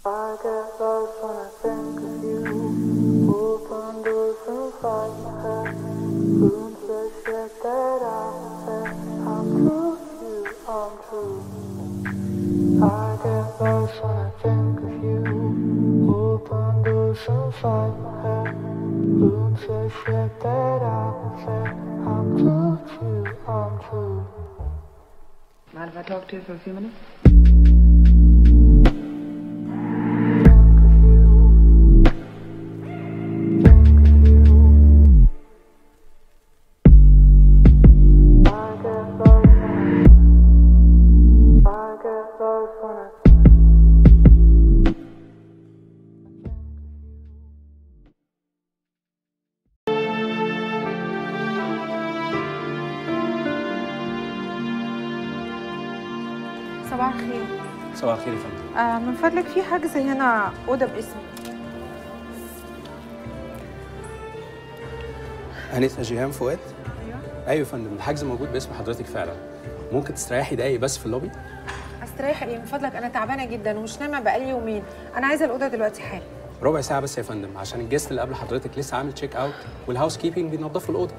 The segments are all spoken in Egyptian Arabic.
I get lost when I think of you. Open doors inside my head. Rooms that shit that I said. I'm true to you, I'm true. I get lost when I think of you. Open doors inside my head. Rooms that shit that I said. I'm true to you, I'm true. Mind if I talk to you for a few minutes? صباح الخير صباح الخير يا فندم آه من فضلك في حجز هنا أوضة باسمي أنسة جيهان فؤاد أيوة يا فندم الحجز موجود باسم حضرتك فعلا ممكن تستريحي دقايق بس في اللوبي استريح ايه من فضلك أنا تعبانة جدا ومش نايمة بقالي يومين أنا عايزة الأوضة دلوقتي حالا ربع ساعة بس يا فندم عشان الجست اللي قبل حضرتك لسه عامل تشيك أوت والهاوس كيبنج بينضفوا الأوضة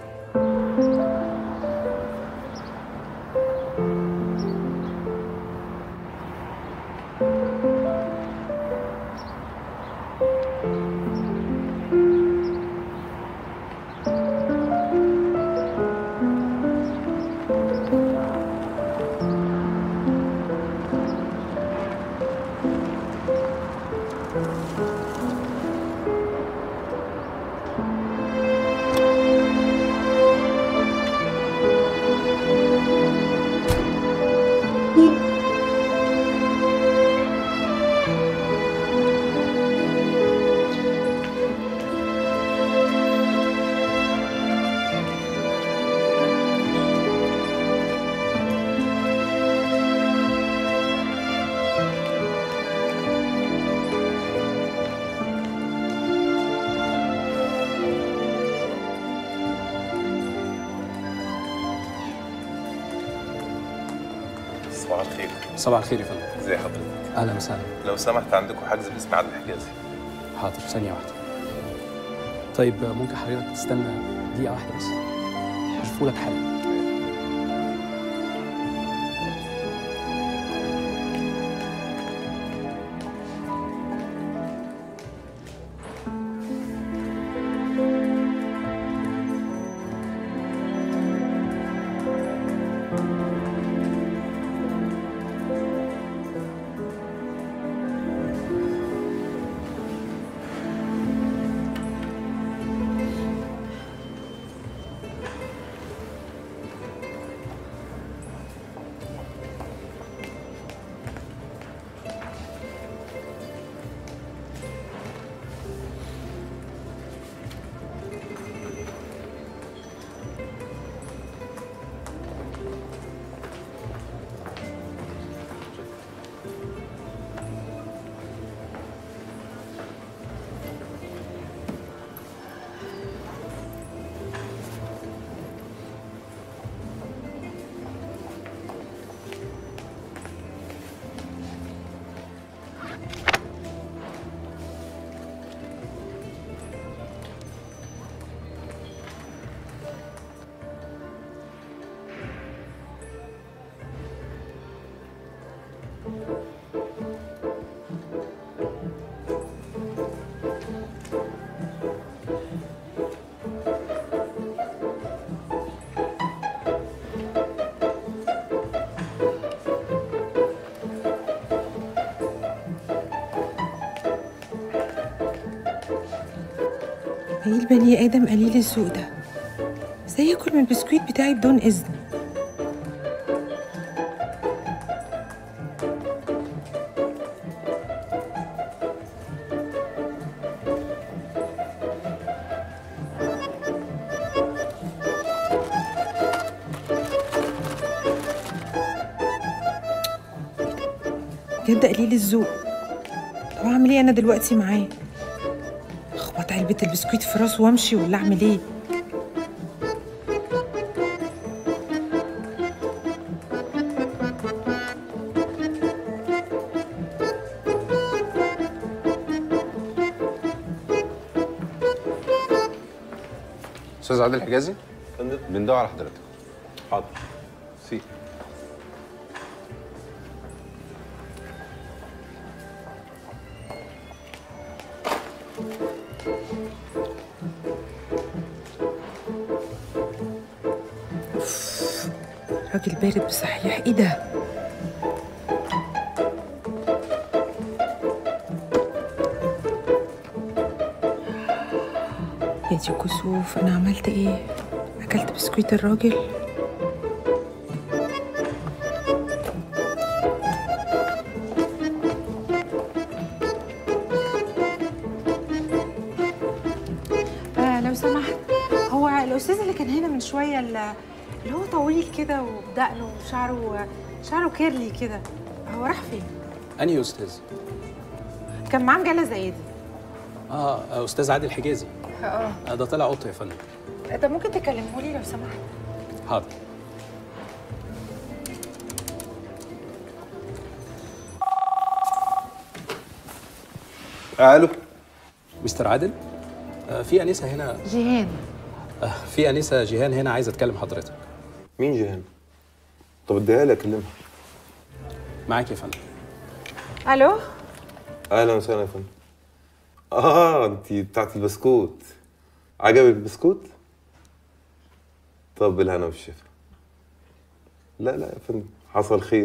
صباح الخير صباح الخير يا فندم ازي حضرتك أهلا وسهلا لو سمحت عندكم حجز باسم عادل حجازي حاضر ثانية واحدة طيب ممكن حضرتك تستنى دقيقة واحدة بس هشوفهولك حالا ايه البني آدم قليل الذوق ده ازاي ياكل من البسكويت بتاعي بدون إذن بجد قليل الذوق طب اعمل ايه انا دلوقتي معاه اخبط علبة البسكويت في راسه وامشي ولا اعمل ايه استاذ عادل حجازي فندم بندور على حضرتك حاضر سي راجل بارد بصحيح ايه ده يا دي كسوف انا عملت ايه اكلت بسكويت الراجل آه لو سمحت هو الاستاذ اللي كان هنا من شويه اللي اللي هو طويل كده وبدقنه وشعره شعره كيرلي كده هو راح فين انهي استاذ كان معاه مجله زي دي اه استاذ عادل حجازي اه آه، ده طلع اوضته يا فندم طب ممكن تكلمه لي لو سمحت حاضر الو مستر عادل آه في انسه هنا جيهان آه في انسه جيهان هنا عايزه تكلم حضرتك مين جيهان؟ طب اديها لي اكلمها معاك يا فندم الو اهلا وسهلا يا فندم اه انت بتاعت البسكوت عجبك البسكوت؟ طب بالهنا والشفا لا لا يا فندم حصل خير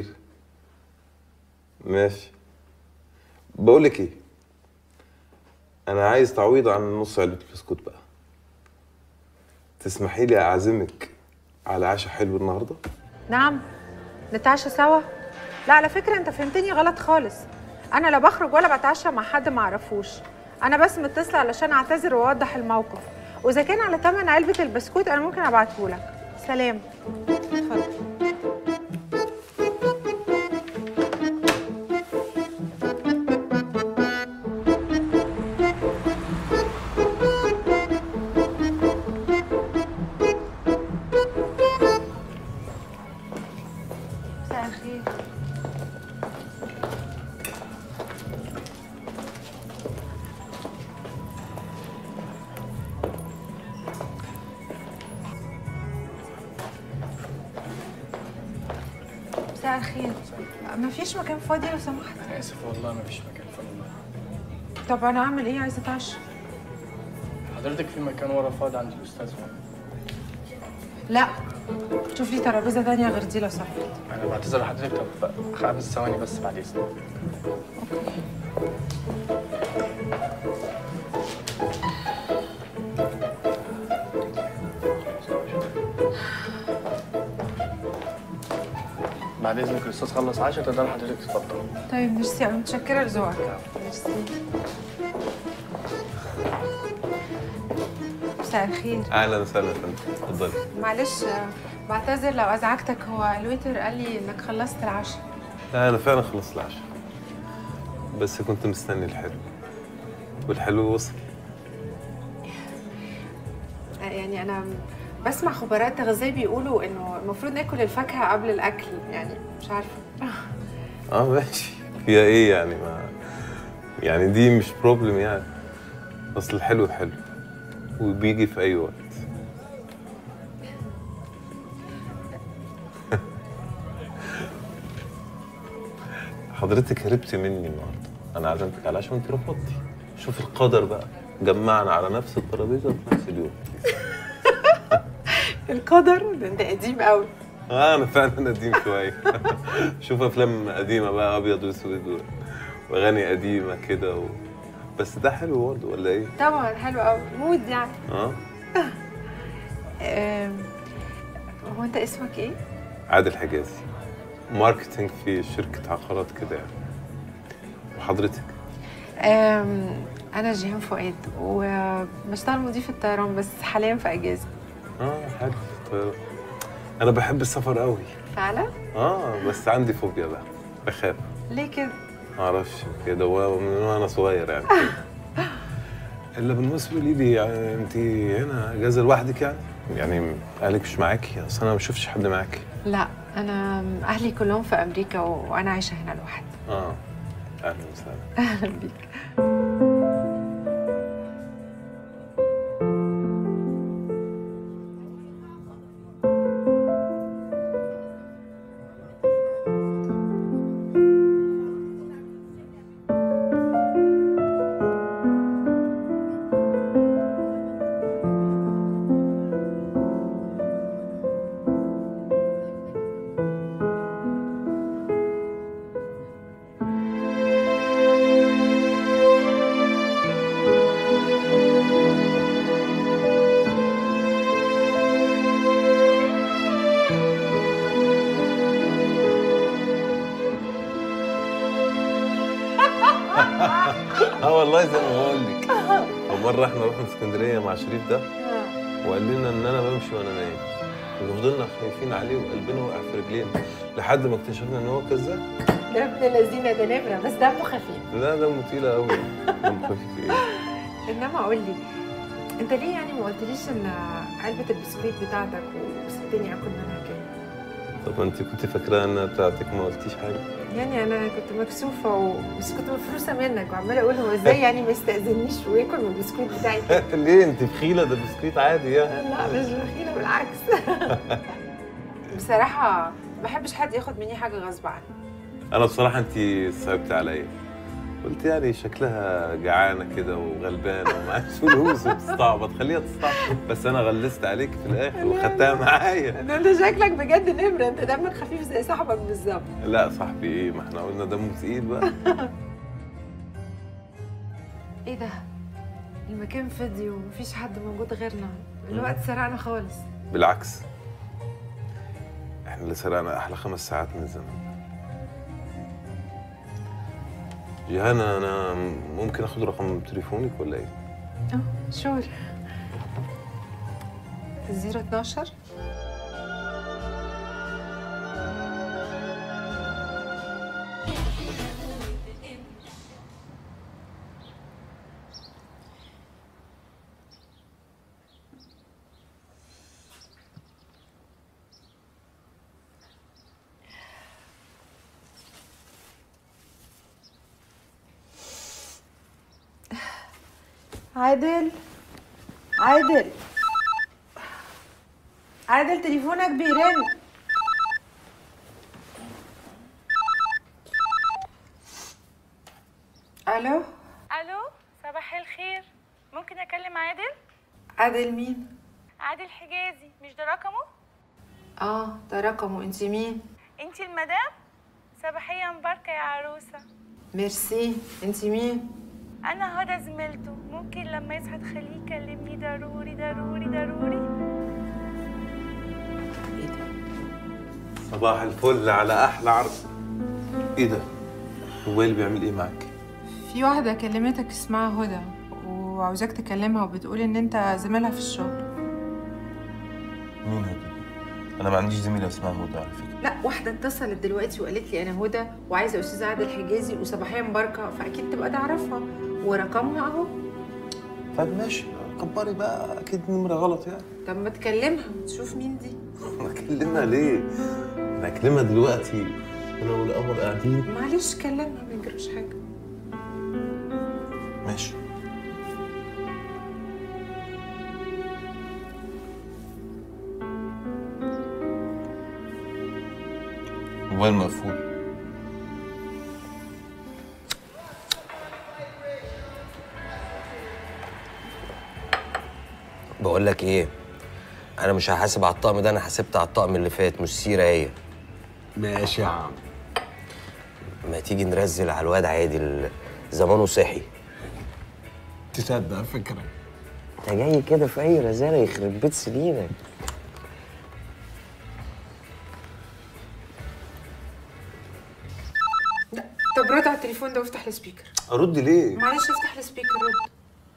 ماشي بقول لك ايه انا عايز تعويض عن نص علبه البسكوت بقى تسمحي لي اعزمك على عشاء حلو النهارده نعم نتعشى سوا لا على فكره انت فهمتني غلط خالص انا لا بخرج ولا بتعشى مع حد ما اعرفوش انا بس متصله علشان اعتذر واوضح الموقف واذا كان على ثمن علبه البسكوت انا ممكن ابعته لك سلام اتفضل مساء الخير مساء الخير ما فيش مكان فاضي لو سمحت انا اسف والله ما فيش مكان فاضي طب انا اعمل ايه عايزه اتعشى حضرتك في مكان ورا فاضي عند الاستاذ لا شوف لي ترابيزه تانية غير دي لو سمحت انا بعتذر لحضرتك طب خمس ثواني بس بعد اذنك بعد اذنك الاستاذ خلص عشاء تقدر حضرتك تتفضل طيب ميرسي انا متشكره لذوقك ميرسي مساء الخير اهلا وسهلا يا فندم اتفضلي معلش آه، بعتذر لو ازعجتك هو الويتر قال لي انك خلصت العشاء لا انا فعلا خلصت العشاء بس كنت مستني الحلو والحلو وصل آه، يعني انا بسمع خبراء التغذيه بيقولوا انه المفروض ناكل الفاكهه قبل الاكل يعني مش عارفه اه ماشي هي ايه يعني ما يعني دي مش بروبلم يعني اصل الحلو حلو وبيجي في اي وقت حضرتك هربتي مني النهارده انا عزمتك على العشاء وانت رفضتي شوف القدر بقى جمعنا على نفس الترابيزه في نفس اليوم القدر ده انت قديم قوي اه انا فعلا قديم شويه شوف افلام قديمه بقى ابيض واسود و- واغاني قديمه كده و... بس ده حلو برضه ولا ايه؟ طبعا حلو قوي مود يعني اه آم، هو انت اسمك ايه عادل حجازي ماركتينج في شركه عقارات كده يعني وحضرتك آم، انا جيهان فؤاد وبشتغل مضيف الطيران بس حاليا في اجازه اه حلو طيب. انا بحب السفر قوي فعلا اه بس عندي فوبيا بقى بخاف ليه كده ما اعرفش كده و- من وانا صغير يعني الا بالنسبه لي دي يعني انت هنا اجازه لوحدك يعني يعني اهلك مش معاكي اصل انا ما شفتش حد معاكي لا انا اهلي كلهم في امريكا و- وانا عايشه هنا لوحدي اه اهلا وسهلا اهلا بيك والله زي ما بقول لك ومره احنا رحنا اسكندريه مع شريف ده وقال لنا ان انا بمشي وانا نايم وفضلنا خايفين عليه وقلبنا وقع في رجلينا لحد ما اكتشفنا ان هو كذاب ده ابن لذينه ده نمره بس دمه خفيف لا دمه تقيل قوي دمه خفيف ايه انما قول لي انت ليه يعني ما قلتليش ان علبه البسكويت بتاعتك وسبتني اكل منها كده طب انت كنت فاكره انها بتاعتك ما قلتيش حاجه يعني انا كنت مكسوفه و... بس كنت مفروسه منك وعماله اقول هو ازاي يعني ما يستاذنيش وياكل من البسكويت بتاعي كده؟ ليه انت بخيله ده بسكويت عادي يعني لا مش بخيله بالعكس بصراحه ما بحبش حد ياخد مني حاجه غصب عني انا بصراحه انت صعبت عليا قلت يعني شكلها جعانه كده وغلبانه ومعاش فلوس وبتستعبط خليها تستعبط بس انا غلست عليك في الاخر وخدتها معايا ده انت شكلك بجد نمره انت دمك خفيف زي صاحبك بالظبط لا صاحبي ايه ما احنا قلنا دمه تقيل بقى ايه ده المكان فاضي ومفيش حد موجود غيرنا الوقت سرقنا خالص بالعكس احنا اللي سرقنا احلى خمس ساعات من الزمن جيهان انا ممكن اخد رقم تليفونك ولا ايه؟ اه شور 012 عادل عادل عادل تليفونك بيرن الو الو صباح الخير ممكن اكلم عادل عادل مين عادل حجازي مش ده رقمه اه ده رقمه انت مين انتي المدام صباحيه مباركه يا عروسه ميرسي انت مين انا هدى زميلته ممكن لما يصحى تخليه يكلمني ضروري ضروري ضروري ايه ده صباح الفل على احلى عرض ايه ده؟ هو اللي بيعمل ايه معاك؟ في واحدة كلمتك اسمها هدى وعاوزاك تكلمها وبتقول ان انت زميلها في الشغل مين هدى؟ انا ما عنديش زميله اسمها هدى على فكره لا واحدة اتصلت دلوقتي وقالت لي انا هدى وعايزة استاذ عادل حجازي وصباحية مباركة فاكيد تبقى تعرفها ورقمها اهو طب ماشي كبري بقى اكيد نمره غلط يعني طب ما تكلمها تشوف مين دي اكلمها ليه؟ انا اكلمها دلوقتي انا والقمر قاعدين معلش كلمها ما يجراش حاجة ماشي موبايل مقفول بقول لك ايه انا مش هحاسب على الطقم ده انا حاسبت على الطقم اللي فات مش سيره هي ماشي يا عم ما تيجي نرزل على الواد عادل زمانه صحي تصدق فكرة انت جاي كده في اي رزاله يخرب بيت سنينك طب رد على التليفون ده وافتح السبيكر ارد ليه؟ معلش افتح السبيكر رد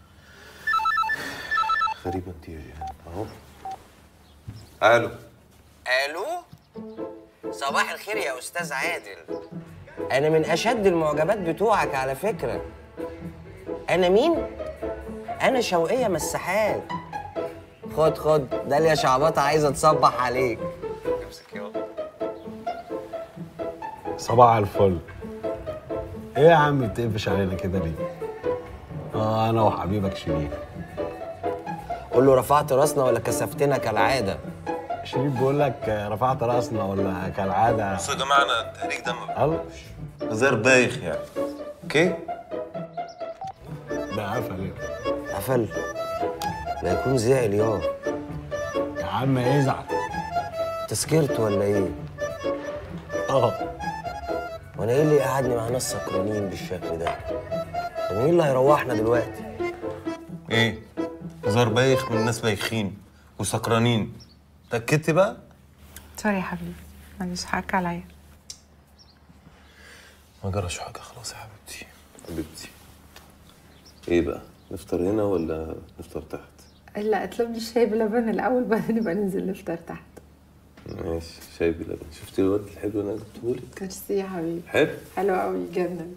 غريبة انت يا جيهان اهو الو الو صباح الخير يا استاذ عادل انا من اشد المعجبات بتوعك على فكره انا مين انا شوقيه مساحات خد خد داليا شعبطه عايزه تصبح عليك امسك يلا صباح الفل ايه يا عم بتقفش علينا كده ليه؟ اه انا وحبيبك شريف قول له رفعت راسنا ولا كسفتنا كالعاده شريف بيقول لك آه، رفعت راسنا ولا كالعاده بصوا يا جماعة انا التهريج ده ما الله هزار بايخ يعني اوكي؟ ده قفل إيه؟ قفل لا يكون زعل يا يا عم ازعل تسكرت ولا ايه اه وانا ايه اللي قعدني مع ناس سكرانين بالشكل ده طب مين اللي هيروحنا دلوقتي ايه؟ هزار بايخ من ناس بايخين وسكرانين تأكدتي بقى؟ سوري يا حبيبي معلش حقك عليا ما جراش حاجة خلاص يا حبيبتي حبيبتي ايه بقى نفطر هنا ولا نفطر تحت لا اطلب لي شاي بلبن الاول بعدين نبقى ننزل نفطر تحت ماشي شاي بلبن شفتي الورد الحلو اللي انا جبتهولك ميرسي يا حبيبي حلو حلو قوي يجنن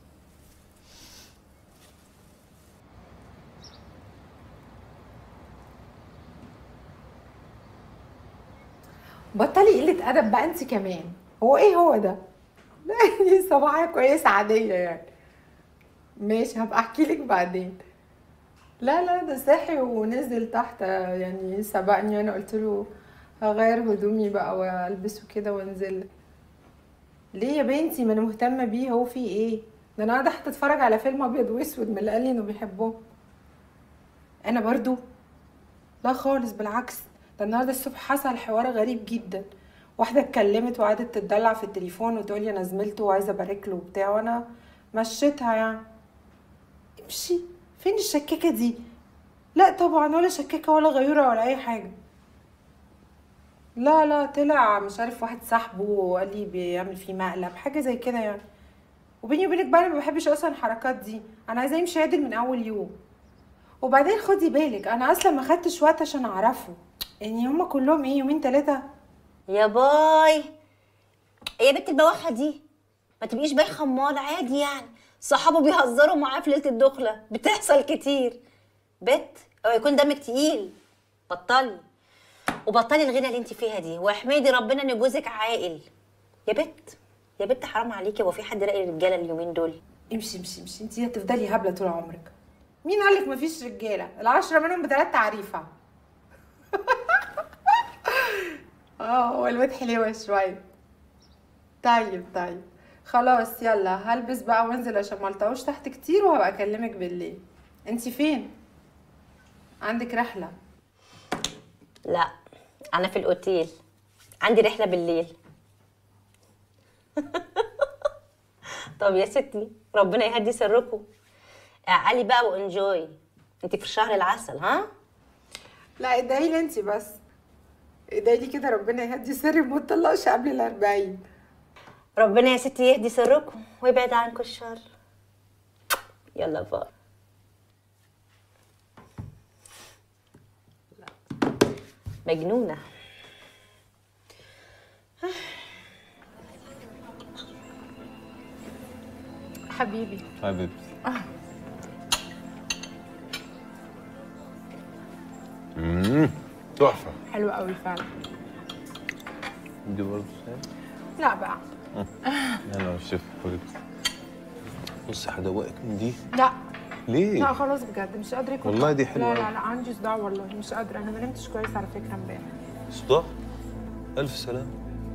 بطلي قلة أدب بقى أنت كمان هو إيه هو ده؟ لا دي صباحية كويسة عادية يعني ماشي هبقى أحكي لك بعدين لا لا ده صحي ونزل تحت يعني سبقني وأنا قلت له هغير هدومي بقى والبسه كده وانزل ليه يا بنتي ما انا مهتمه بيه هو في ايه ده انا قاعده حتى اتفرج على فيلم ابيض واسود من اللي قال لي انه بيحبهم انا برضو لا خالص بالعكس ده النهارده الصبح حصل حوار غريب جدا واحده اتكلمت وقعدت تدلع في التليفون وتقولي انا زميلته وعايزه ابارك له وبتاع وانا مشيتها يعني امشي فين الشكاكه دي لا طبعا ولا شكاكه ولا غيوره ولا اي حاجه لا لا طلع مش عارف واحد صاحبه وقال لي بيعمل فيه مقلب حاجه زي كده يعني وبيني وبينك بقى انا ما بحبش اصلا الحركات دي انا عايزاه يمشي عادل من اول يوم وبعدين خدي بالك انا اصلا ما خدتش وقت عشان اعرفه يعني هما كلهم ايه يومين ثلاثه يا باي ايه يا بنت البواحه دي ما تبقيش باي خمار عادي يعني صحابه بيهزروا معاه في ليله الدخله بتحصل كتير بت او يكون دمك تقيل بطلي وبطلي الغنى اللي انت فيها دي واحمدي ربنا ان جوزك عاقل يا بت يا بت حرام عليكي هو في حد راقي الرجاله اليومين دول امشي امشي امشي انت هتفضلي هبله طول عمرك مين قالك مفيش رجاله العشرة منهم بثلاث تعريفه اه هو الواد حلوه شويه طيب طيب خلاص يلا هلبس بقى وانزل عشان ما التقوش تحت كتير وهبقى اكلمك بالليل انت فين عندك رحله لا انا في الاوتيل عندي رحله بالليل طب يا ستي ربنا يهدي سركم اعقلي بقى وانجوي انت في شهر العسل ها لا ادعي لي انت بس ادعي لي كده ربنا يهدي سري وما تطلقش قبل الأربعين ربنا يا ستي يهدي سركم ويبعد عنكم الشر يلا بقى مجنونة حبيبي حبيبتي آه. امم تحفه حلو قوي فعلا دي برضه سهل لا بقى انا والشيف حبيبتي بصي هدوقك من دي لا ليه؟ لا خلاص بجد مش قادره اكل والله دي حلوة لا لا أوي. لا عندي صداع والله مش قادره انا ما نمتش كويس على فكره امبارح صداع الف سلام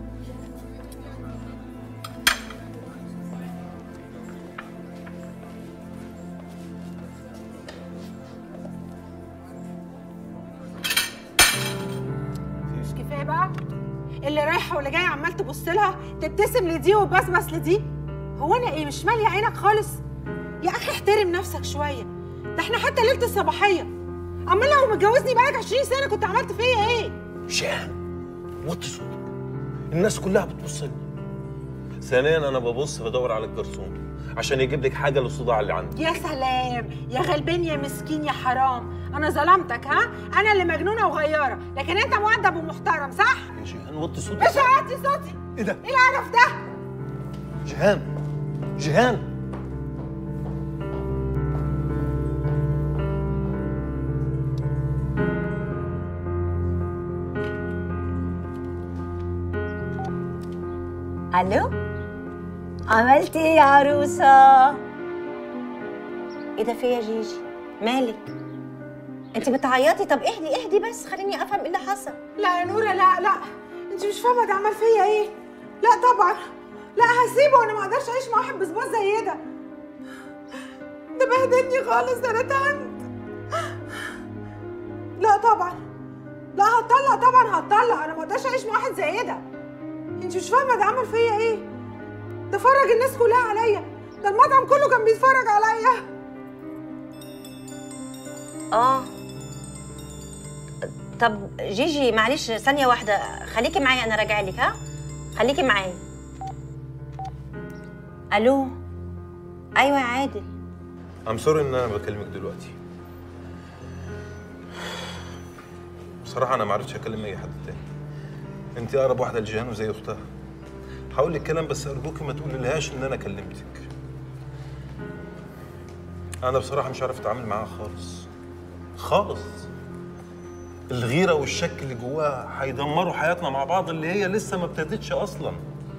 مش كفايه بقى اللي رايحه واللي جايه عمال تبص لها تبتسم لدي وتبسبس لدي هو انا ايه مش ماليه عينك خالص يا اخي احترم نفسك شويه ده احنا حتى ليله الصباحيه امال لو متجوزني بقالك 20 سنه كنت عملت فيا ايه شان وطي صوتك الناس كلها بتبص لي ثانيا انا ببص بدور على الجرسون عشان يجيب لك حاجه للصداع اللي عندي يا سلام يا غلبان يا مسكين يا حرام انا ظلمتك ها انا اللي مجنونه وغياره لكن انت مؤدب ومحترم صح يا جيهان وطي صوتك مش هعطي صوتي ايه ده ايه القرف ده جيهان جيهان الو عملتي ايه يا عروسه ايه ده في يا جيجي مالك انت بتعيطي طب اهدي اهدي بس خليني افهم ايه اللي حصل لا يا نوره لا لا انت مش فاهمه ده عمل فيا ايه لا طبعا لا هسيبه انا ما اقدرش اعيش مع واحد بسبوس زي ده ده بهدلني خالص انا تعبت لا طبعا لا هتطلق طبعا هتطلق انا ما اقدرش اعيش مع واحد زي ده انت مش فاهمه ده عمل فيا ايه ده فرج الناس كلها عليا ده المطعم كله كان بيتفرج عليا اه طب جيجي معلش ثانيه واحده خليكي معايا انا راجعه لك ها خليكي معايا الو ايوه يا عادل ام سوري ان انا بكلمك دلوقتي بصراحه انا ما عرفتش اكلم اي حد تاني انت اقرب واحده لجيهان وزي اختها هقول لك كلام بس ارجوكي ما تقولي لهاش ان انا كلمتك انا بصراحه مش عارف اتعامل معاها خالص خالص الغيره والشك اللي جواها هيدمروا حياتنا مع بعض اللي هي لسه ما ابتدتش اصلا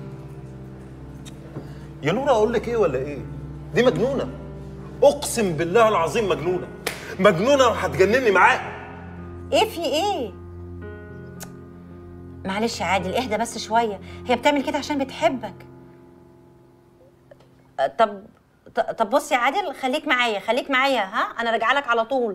يا نورا اقول لك ايه ولا ايه دي مجنونه اقسم بالله العظيم مجنونه مجنونه وهتجنني معاها ايه في ايه معلش يا عادل اهدى بس شويه هي بتعمل كده عشان بتحبك أه، طب ط- طب بص يا عادل خليك معايا خليك معايا ها انا راجعه لك على طول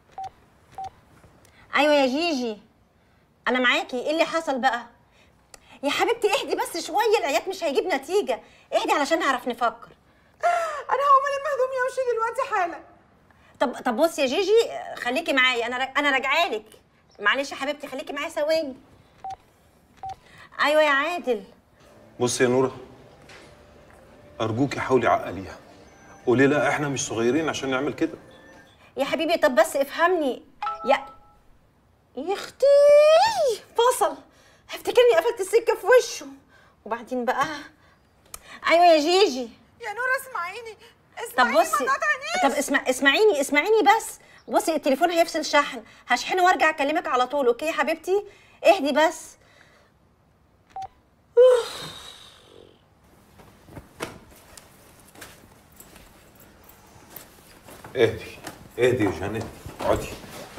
ايوه يا جيجي انا معاكي ايه اللي حصل بقى يا حبيبتي اهدي بس شويه العياط مش هيجيب نتيجه اهدي علشان نعرف نفكر انا هقوم الم هدومي وامشي دلوقتي حالا طب طب بصي يا جيجي خليكي معايا انا را- انا راجعه لك معلش يا حبيبتي خليكي معايا ثواني ايوه يا عادل بص يا نورا ارجوكي حاولي عقليها قولي لا احنا مش صغيرين عشان نعمل كده يا حبيبي طب بس افهمني يا يا اختي فصل افتكرني قفلت السكه في وشه وبعدين بقى ايوه يا جيجي يا نورة اسمعيني طب اسمعيني بصي ما تقاطعنيش. طب اسمع اسمعيني اسمعيني بس بصي التليفون هيفصل شحن هشحنه وارجع اكلمك على طول اوكي يا حبيبتي اهدي بس اهدي اهدي يا جهان اهدي اقعدي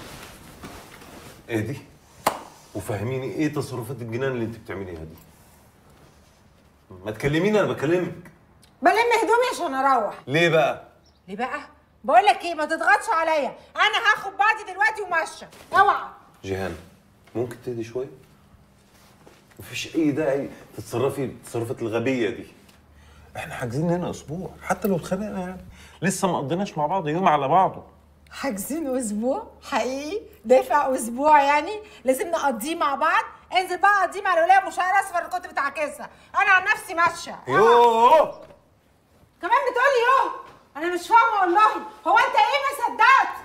اهدي وفهميني ايه تصرفات الجنان اللي انت بتعمليها دي ما تكلميني انا بكلمك بلم هدومي عشان اروح ليه بقى ليه بقى بقول لك ايه ما تضغطش عليا انا هاخد بعضي دلوقتي وماشيه اوعى جيهان ممكن تهدي شويه مفيش اي داعي تتصرفي التصرفات الغبيه دي احنا حاجزين هنا اسبوع حتى لو اتخانقنا يعني لسه ما قضيناش مع بعض يوم على بعضه حاجزين اسبوع حقيقي دافع اسبوع يعني لازم نقضيه مع بعض انزل بقى قضيه مع الولايه مشاهير اصفر اللي كنت بتعاكسها انا عن نفسي ماشيه يوه كمان بتقولي يوه انا مش فاهمه والله هو انت ايه ما صدقت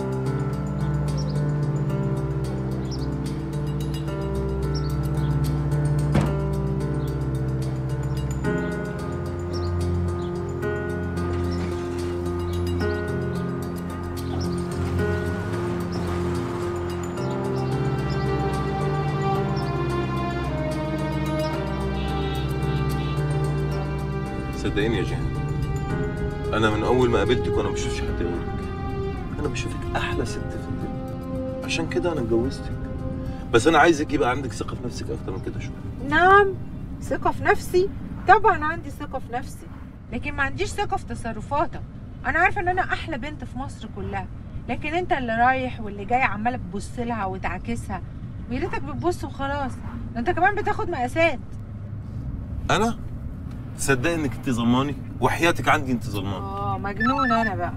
صدقيني يا جيهان انا من اول ما قابلتك وانا ما بشوفش حد غيرك انا بشوفك احلى ست في الدنيا عشان كده انا اتجوزتك بس انا عايزك يبقى عندك ثقه في نفسك اكتر من كده شويه نعم ثقة في نفسي طبعا عندي ثقة في نفسي لكن ما عنديش ثقة في تصرفاتك أنا عارفة إن أنا أحلى بنت في مصر كلها لكن أنت اللي رايح واللي جاي عمالة تبص لها وتعاكسها ويا ريتك بتبص وخلاص ده أنت كمان بتاخد مقاسات انا تصدقي انك انت ظلماني وحياتك عندي انت ظلماني آه مجنون أنا بقى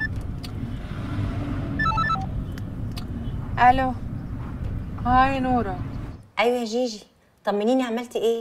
ألو هاي نورة ايوه يا جيجي طمنيني عملتي ايه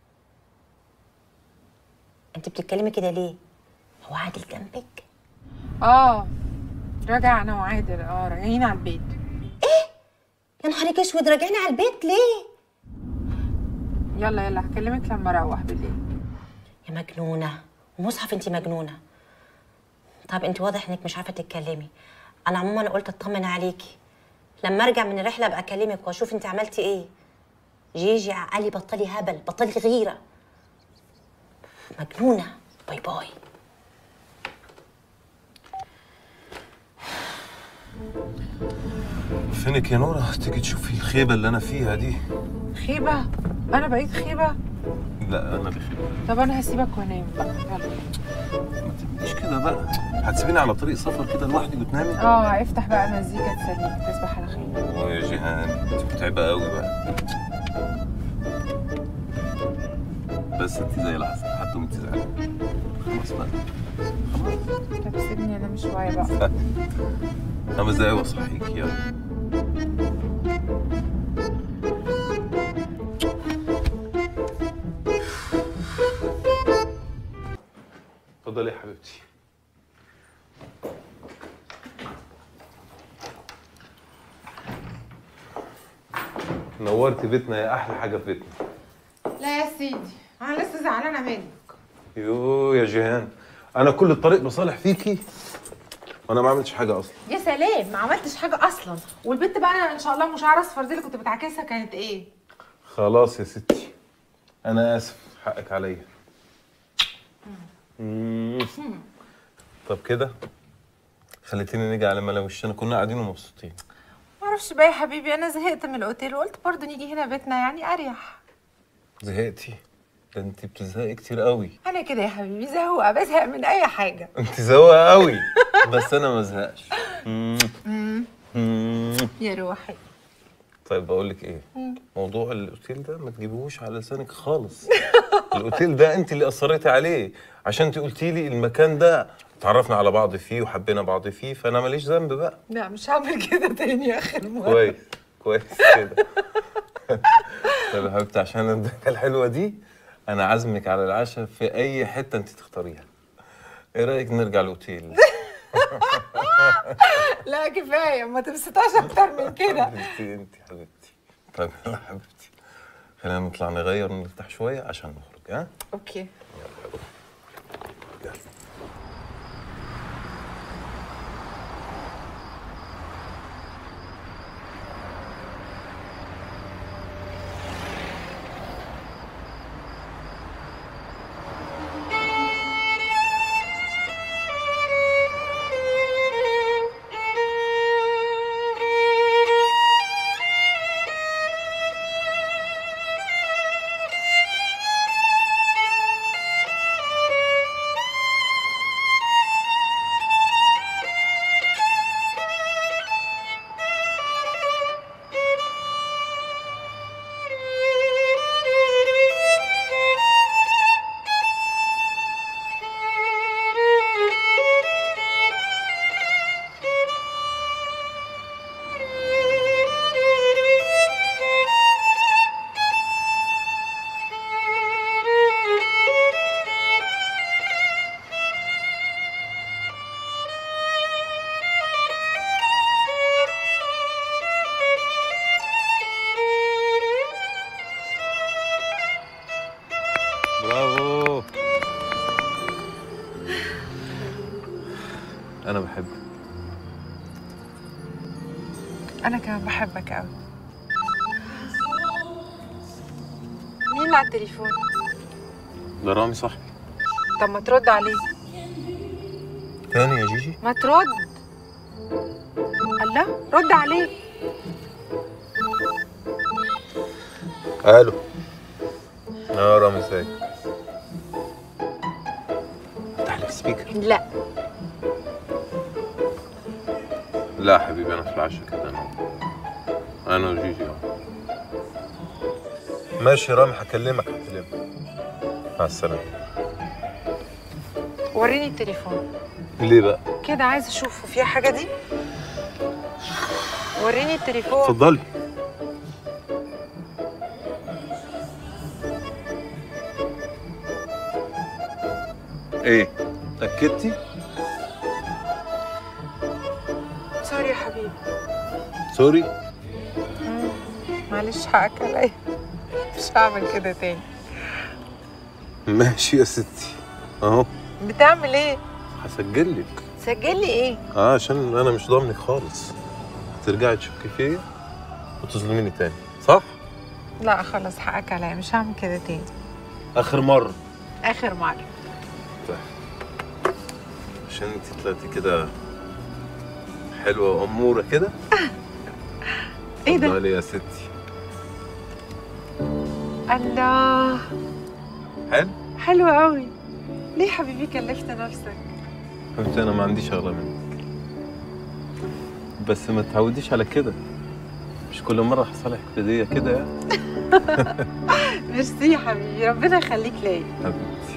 انت بتتكلمي كده ليه هو عادل جنبك آه راجع أنا وعادل آه راجعين على البيت يا نهارك اسود راجعين على البيت ليه يلا يلا هكلمك لما أروح بالليل يا مجنونه ومصحف انت مجنونه طب انت واضح انك مش عارفه تتكلمي انا عموما قلت اطمن عليكي لما ارجع من الرحله ابقى اكلمك واشوف انت عملتي ايه جيجي عقلي بطلي هبل بطلي غيره مجنونه باي باي فينك يا نورة تيجي تشوفي الخيبة اللي أنا فيها دي خيبة أنا بقيت خيبة لا أنا اللي خيبة طب أنا هسيبك وأنام يلا مش كده بقى هتسيبيني على طريق سفر كده لوحدي وتنامي اه افتح بقى مزيكا تسليك تصبح على خير اه يا جيهان انت متعبة قوي بقى بس انت زي العسل حتى وانت زعلانة خلاص بقى طب سيبني انام شويه بقى خمس دقايق واصحيك يلا اتفضلي يا حبيبتي نورتي بيتنا يا احلى حاجه في بيتنا لا يا سيدي انا لسه زعلانه منك يو يا جيهان انا كل الطريق بصالح فيكي وانا ما عملتش حاجه اصلا يا سلام ما عملتش حاجه اصلا والبنت بقى ان شاء الله مش عارف اصفر دي اللي كنت بتعكسها كانت ايه خلاص يا ستي انا اسف حقك عليا مم. طب كده خليتيني نيجي على ملا وشنا كنا قاعدين ومبسوطين معرفش بقى يا حبيبي انا زهقت من الاوتيل وقلت برضه نيجي هنا بيتنا يعني اريح زهقتي ده انت بتزهقي كتير قوي انا كده يا حبيبي زهوقه بزهق من اي حاجه انت زوقه قوي بس انا ما ازهقش مم. مم. مم. يا روحي طيب بقول لك ايه مم. موضوع الاوتيل ده ما تجيبوش على لسانك خالص الاوتيل ده انت اللي اصريتي عليه عشان انت قلتي لي المكان ده اتعرفنا على بعض فيه وحبينا بعض فيه فانا ماليش ذنب بقى لا مش هعمل كده تاني اخر مره كويس كويس كده طيب يا حبيبتي عشان الضحكه الحلوه دي انا عازمك على العشاء في اي حته انت تختاريها ايه رايك نرجع الاوتيل لا كفايه ما تبسطهاش اكتر من كده حبيبتي انت حبيبتي طيب يلا حبيبتي خلينا نطلع نغير ونرتاح شويه عشان نخرج ها اوكي برافو انا بحبك انا كمان بحبك قوي مين اللي على التليفون ده رامي صاحبي طب ما ترد عليه تاني يا جيجي ما ترد الله رد عليه الو اه رامي ازيك افتح لك سبيكر لا لا حبيبي انا في العشاء كده انا انا وجيجي اه ماشي رامي هكلمك هكلمك مع السلامه وريني التليفون ليه بقى كده عايز اشوفه فيها حاجه دي وريني التليفون اتفضلي ايه اتاكدتي سوري يا حبيبي سوري مم. معلش حقك عليا مش هعمل كده تاني ماشي يا ستي اهو بتعمل ايه هسجل لك سجل لي ايه اه عشان انا مش ضامنك خالص ترجعي تشكي فيا وتظلميني تاني صح لا خلاص حقك عليا مش هعمل كده تاني اخر مره اخر مره طيب عشان انت طلعتي كده حلوه واموره كده ايه ده اتفضلي يا ستي الله حلو حلو قوي ليه حبيبي كلفت نفسك حبيبتي انا ما عنديش اغلى منك بس ما تعوديش على كده مش كل مره هصالحك هديه كده يعني ميرسي يا حبيبي ربنا يخليك ليا حبيبتي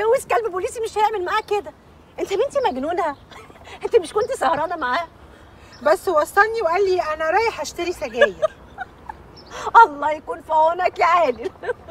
يتجوز كلب بوليسي مش هيعمل معاه كده انت يا بنتي مجنونه انت مش كنت سهرانه معاه بس وصلني وقال لي انا رايح اشتري سجاير الله يكون في عونك يا عادل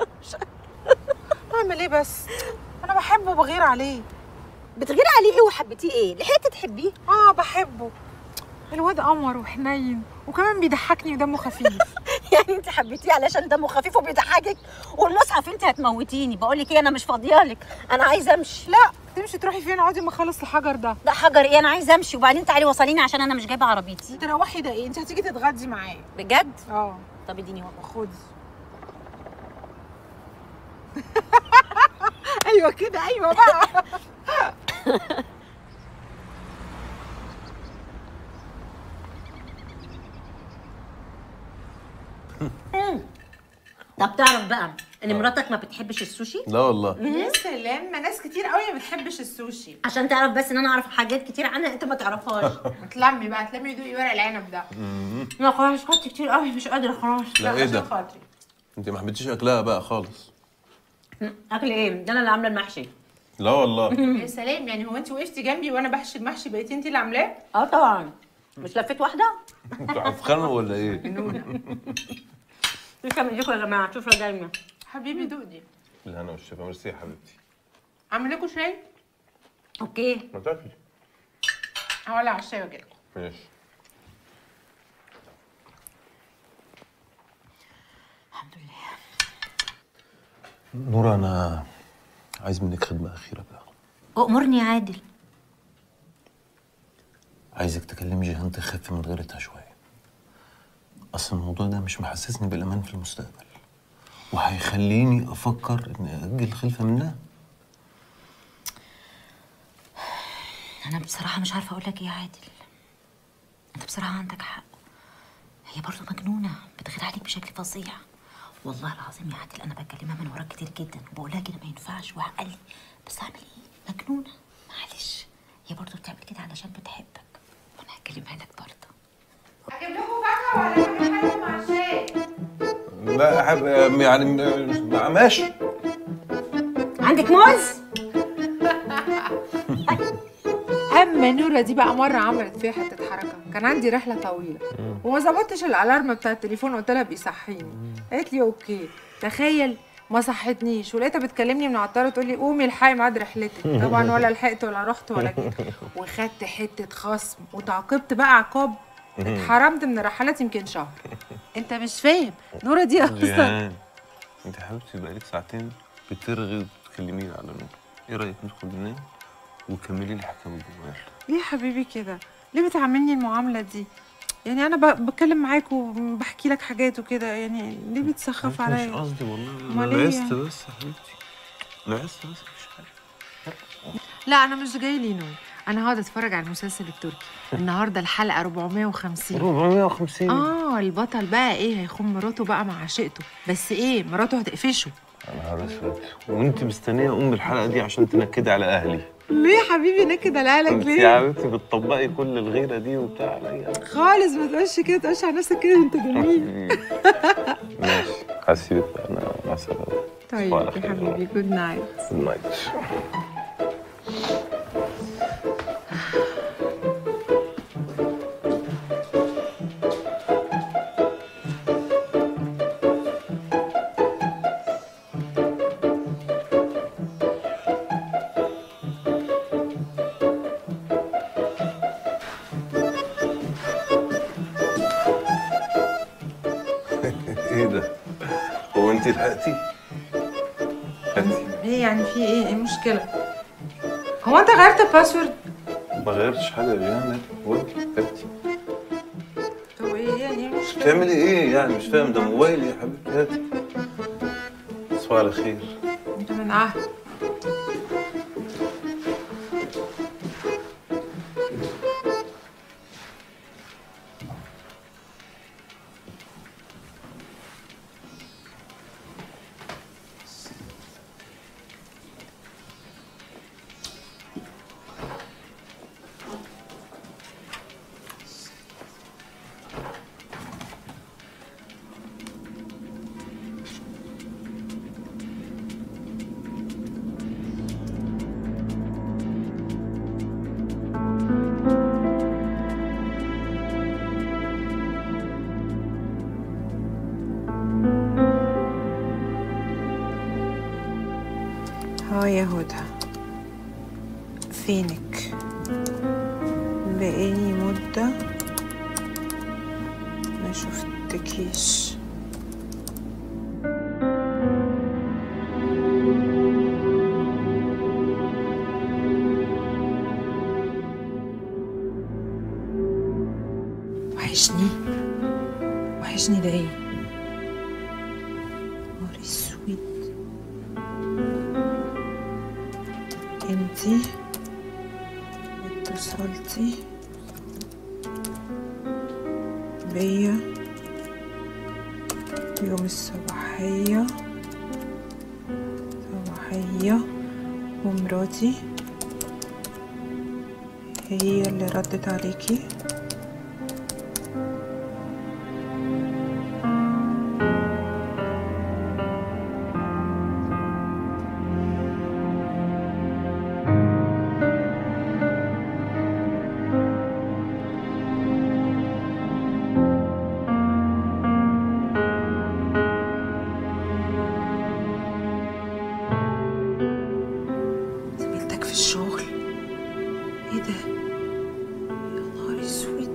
اعمل ايه بس انا بحبه وبغير عليه بتغيري عليه ايه وحبيتيه ايه لحقتي تحبيه اه بحبه الواد قمر وحنين وكمان بيضحكني ودمه خفيف يعني انت حبيتيه علشان دمه خفيف وبيضحكك والمصحف انت هتموتيني بقول لك ايه انا مش فاضيالك انا عايزه امشي لا تمشي تروحي فين اقعدي ما اخلص الحجر ده لا حجر ايه انا عايزه امشي وبعدين تعالي وصليني عشان انا مش جايبه عربيتي تروحي ده ايه انت هتيجي تتغدي معايا بجد اه طب اديني ورقه خدي ايوه كده ايوه بقى طب تعرف بقى ان مراتك ما بتحبش السوشي لا والله يا سلام ما ناس كتير قوي ما بتحبش السوشي عشان تعرف بس ان انا اعرف حاجات كتير عنها انت ما تعرفهاش تلمي بقى تلمي دوقي ورق العنب ده لا خلاص خدت كتير قوي مش قادره خلاص لا ايه عشان ده خاطري انت ما حبيتيش اكلها بقى خالص اكل ايه ده انا اللي عامله المحشي لا والله يا سلام يعني هو انت وقفتي جنبي وانا بحشي المحشي بقيتي انت اللي عاملاه اه طبعا مش لفيت واحده انتوا هتتخانقوا ولا ايه تسلم ايديكم يا جماعه شوفوا دايما حبيبي دوق دي بالهنا والشفا ميرسي يا حبيبتي اعمل لكم شاي اوكي ما تاكلي هولع على الشاي واجي لكم ماشي الحمد لله نورا انا عايز منك خدمه اخيره بقى أؤمرني يا عادل عايزك تكلمي جيهان تخف من غيرتها شويه اصل الموضوع ده مش محسسني بالامان في المستقبل وهيخليني افكر اني اجل الخلفه منها انا بصراحه مش عارفه اقول لك ايه يا عادل انت بصراحه عندك حق هي برضه مجنونه بتغير عليك بشكل فظيع والله العظيم يا عادل انا بكلمها من وراك كتير جدا وبقول لها كده ما ينفعش وقال لي بس اعمل ايه مجنونه معلش هي برضه بتعمل كده علشان بتحبك وانا هكلمها لك برضه اجيب لكم فاكهه ولا اعمل حاجه مع الشاي لا حب يعني ماشي عندك موز اما نوره دي بقى مره عملت فيها حته حركه كان عندي رحله طويله وما ظبطتش الالارم بتاع التليفون قلت لها بيصحيني قالت لي اوكي تخيل ما صحتنيش ولقيتها بتكلمني من على الطياره تقول لي قومي الحقي ميعاد رحلتك طبعا ولا لحقت ولا رحت ولا جيت وخدت حته خصم وتعاقبت بقى عقاب اتحرمت من الرحلات يمكن شهر انت مش فاهم نوره دي اصلا جيهان انت حبيبتي بقالك ساعتين بترغي وبتكلميني على نور ايه رايك ندخل ننام وكملي لي حكايه الجمال ليه يا حبيبي كده ليه بتعاملني المعامله دي يعني انا ب- بتكلم معاك وبحكي لك حاجات وكده يعني ليه بتسخف مش عليا قصدي والله أمال انا إيه لعست يعني؟ بس يا حبيبتي لعست بس مش حاجه لا انا مش جاي لي نوم انا هقعد اتفرج على المسلسل التركي النهارده الحلقه 450 450 اه البطل بقى ايه هيخون مراته بقى مع عشيقته بس ايه مراته هتقفشه يا نهار اسود وانت مستنيه ام الحلقه دي عشان تنكدي على اهلي ليه يا حبيبي نكد على اهلك انت يا ليه حبيبتي بتطبقي كل الغيره دي وبتاع عليا خالص ما تقولش كده تقولش على نفسك كده انت جميل ماشي هسيبك بقى انا مع السلامه طيب وعلى يا خير. حبيبي جود نايت جود نايت ايه ده؟ هو انت لحقتي؟ هاتي ايه يعني في ايه ايه المشكله هو انت غيرت الباسورد ما غيرتش حاجه يا جيهان هو انت هاتي طب ايه يعني ايه المشكله بتعملي ايه يعني مش فاهم ده موبايلي يا حبيبتي هاتي تصبحي على خير انت من عهد فينك بقالي مدة ما شفتكيش وحشني وحشني ده ايه نهار اسود انتي اتصلتي بيا يوم الصباحية صباحية ومراتي هي اللي ردت عليكي زميلتك في الشغل ايه ده يا نهار اسود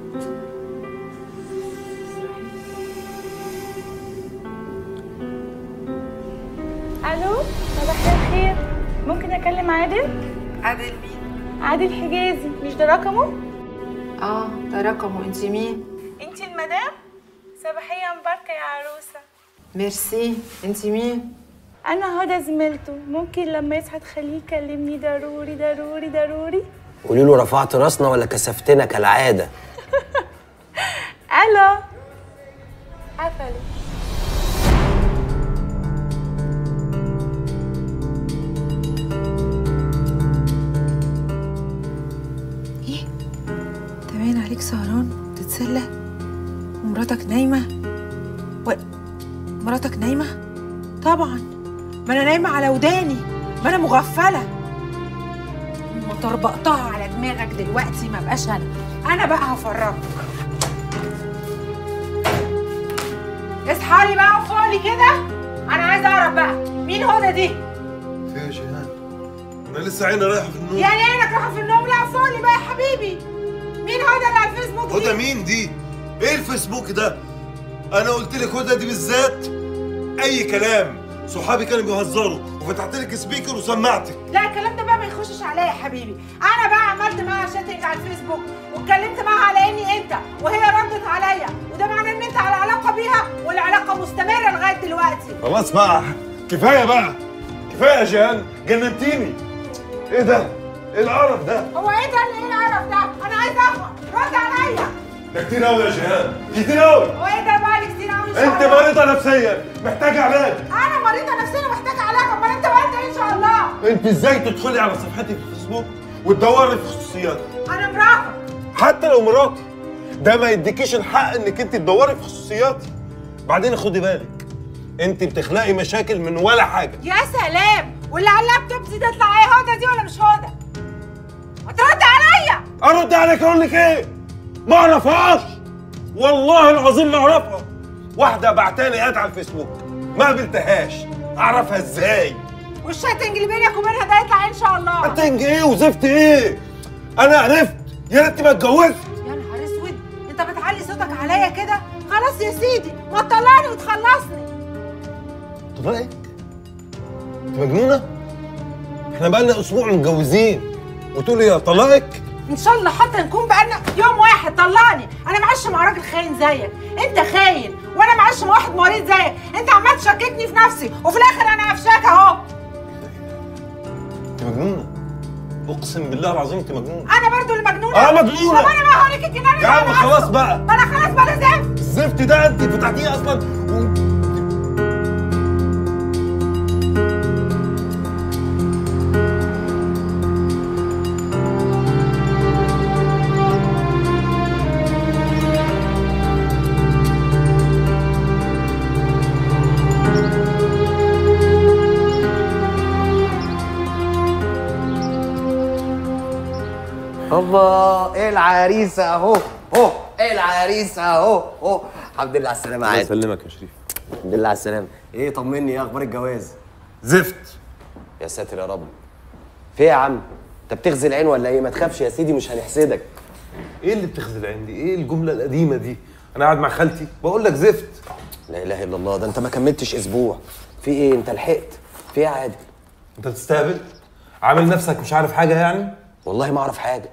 الو صباح الخير ممكن اكلم عادل عادل مين عادل حجازي مش ده رقمه اه ده رقمه انت مين انتي المدام صباحيه مباركه يا عروسه ميرسي انت مين انا هدى زميلته ممكن لما يصحى تخليه يكلمني ضروري ضروري ضروري قولي له رفعت راسنا ولا كسفتنا كالعاده الو قفلت ايه انت باين عليك سهران تتسلى ومراتك نايمة و... مراتك نايمة طبعا ما انا نايمة على وداني ما انا مغفلة ما طربقتها على دماغك دلوقتي ما بقاش انا انا بقى هفرجك اصحى لي بقى وفوقلي كده انا عايزه اعرف بقى مين هدى دي في يا جيهان انا لسه عيني رايحه في النوم يعني عينك رايحه في النوم لا فوقلي بقى يا حبيبي مين هدى اللي على الفيسبوك دي هدى مين دي؟ ايه الفيسبوك ده؟ انا قلت لك هدى دي بالذات اي كلام صحابي كانوا بيهزروا وفتحت لك سبيكر وسمعتك لا الكلام ده بقى ما يخشش عليا يا حبيبي انا بقى عملت معاها شاتنج على الفيسبوك واتكلمت معاها على اني انت وهي ردت عليا وده معناه ان انت على علاقه بيها والعلاقه مستمره لغايه دلوقتي خلاص بقى كفايه بقى كفايه يا جيهان جننتيني ايه ده؟ ايه القرف ده؟ هو ايه ده اللي ايه القرف ده انا عايزه افهم رد عليا ده كتير قوي يا جيهان كتير قوي هو ايه ده بقى اللي كتير قوي انت مريضه نفسيا محتاجه علاج انا مريضه نفسيا محتاجه علاج امال انت بقى انت إيه ان شاء الله انت ازاي تدخلي على صفحتي في الفيسبوك وتدوري في خصوصياتي انا مراتك حتى لو مراتي ده ما يديكيش الحق انك انت تدوري في خصوصياتي بعدين خدي بالك انت بتخلقي مشاكل من ولا حاجه يا سلام واللي على اللابتوب دي تطلع ايه هدى دي ولا مش هدى ما ترد عليا ارد عليك اقول لك ايه ما اعرفهاش والله العظيم ما اعرفها واحده بعتالي اد على الفيسبوك ما قابلتهاش اعرفها ازاي والشاتنج اللي بينك وبينها ده يطلع إيه ان شاء الله شاتنج ايه وزفت ايه انا عرفت يا ريتني ما اتجوزت يا نهار اسود انت بتعلي صوتك عليا كده خلاص يا سيدي ما تطلعني وتخلصني طلقك انت مجنونه احنا بقالنا اسبوع متجوزين وتقولي يا طلقك ان شاء الله حتى نكون بقالنا يوم واحد طلعني انا معاش مع راجل خاين زيك انت خاين وانا معاش مع واحد مريض زيك انت عمال تشككني في نفسي وفي الاخر انا قفشاك اهو انت مجنونه اقسم بالله العظيم انت مجنونه انا برضو اللي مجنونه اه مجنونه طب انا بقى هوريك الجنان اللي يا عم أنا خلاص عايزه. بقى ما انا خلاص بقى زفت الزفت ده انت فتحتيه اصلا و... هوبا ايه العريسه اهو اهو ايه العريسه اهو اهو الحمد لله على السلامه الله عادل يسلمك يا شريف الحمد لله على السلامه ايه طمني ايه اخبار الجواز زفت يا ساتر يا رب في إيه يا عم انت بتغزي العين ولا ايه ما تخافش يا سيدي مش هنحسدك ايه اللي بتخزي العين دي ايه الجمله القديمه دي انا قاعد مع خالتي بقول لك زفت لا اله الا الله ده انت ما كملتش اسبوع في ايه انت لحقت في ايه يا عادل انت بتستهبل عامل نفسك مش عارف حاجه يعني والله ما اعرف حاجه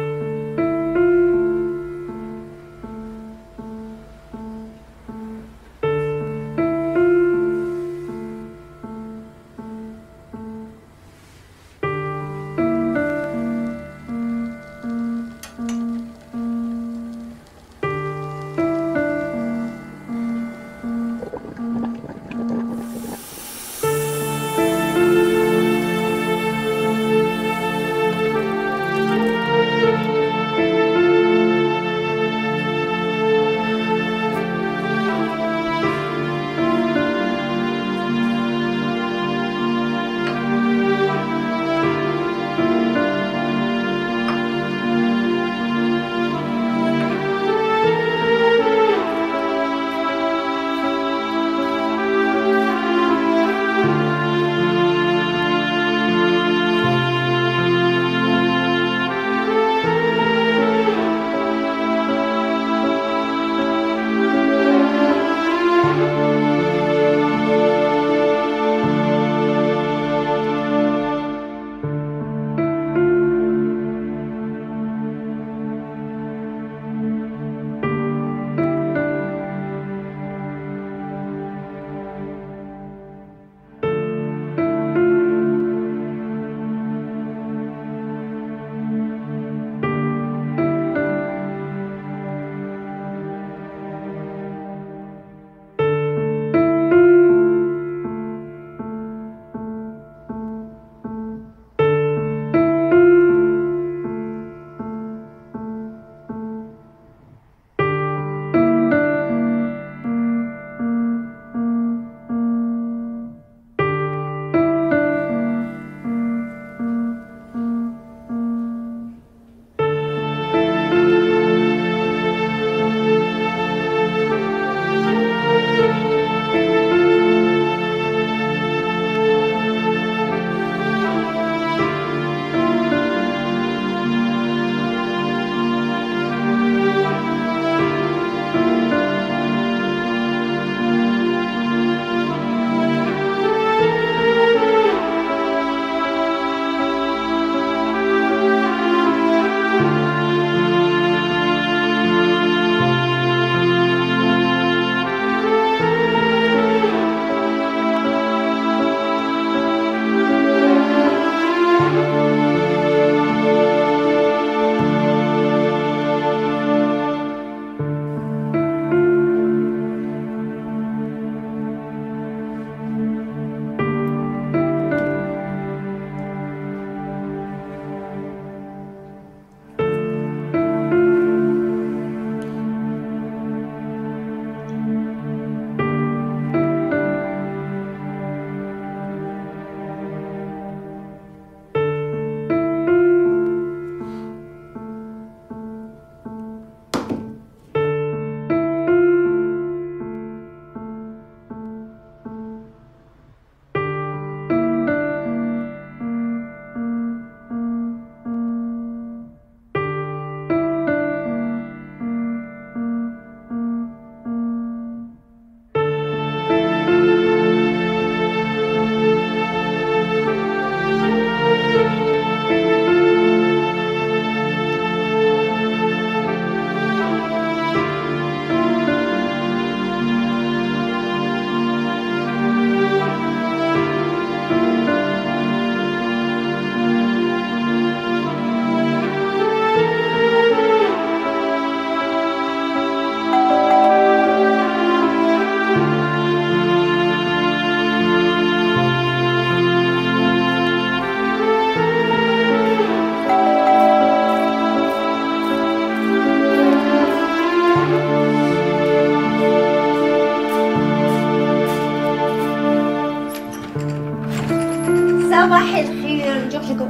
صباح الخير جورجيكو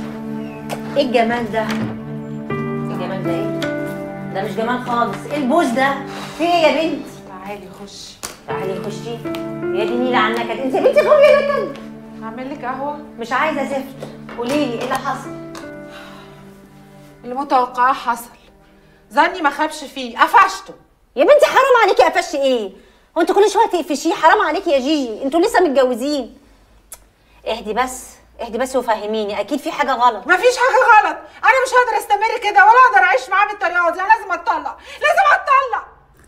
ايه الجمال ده؟ ايه الجمال ده ايه؟ ده مش جمال خالص ايه البوز ده؟ في ايه يا بنتي؟ تعالي خشي تعالي خشي يا دي نيلة عنك انت يا بنتي غاوية نكد هعمل لك قهوه مش عايزة زفت قولي لي ايه اللي حصل؟ المتوقع حصل ظني ما خابش فيه قفشته يا بنتي حرام عليكي قفش ايه هو انت كل شويه تقفشيه حرام عليكي يا جيجي انتوا لسه متجوزين اهدي بس اهدي بس وفهميني اكيد في حاجه غلط مفيش حاجه غلط انا مش هقدر استمر كده ولا اقدر اعيش معاه بالطريقه دي انا لازم اتطلق لازم اتطلق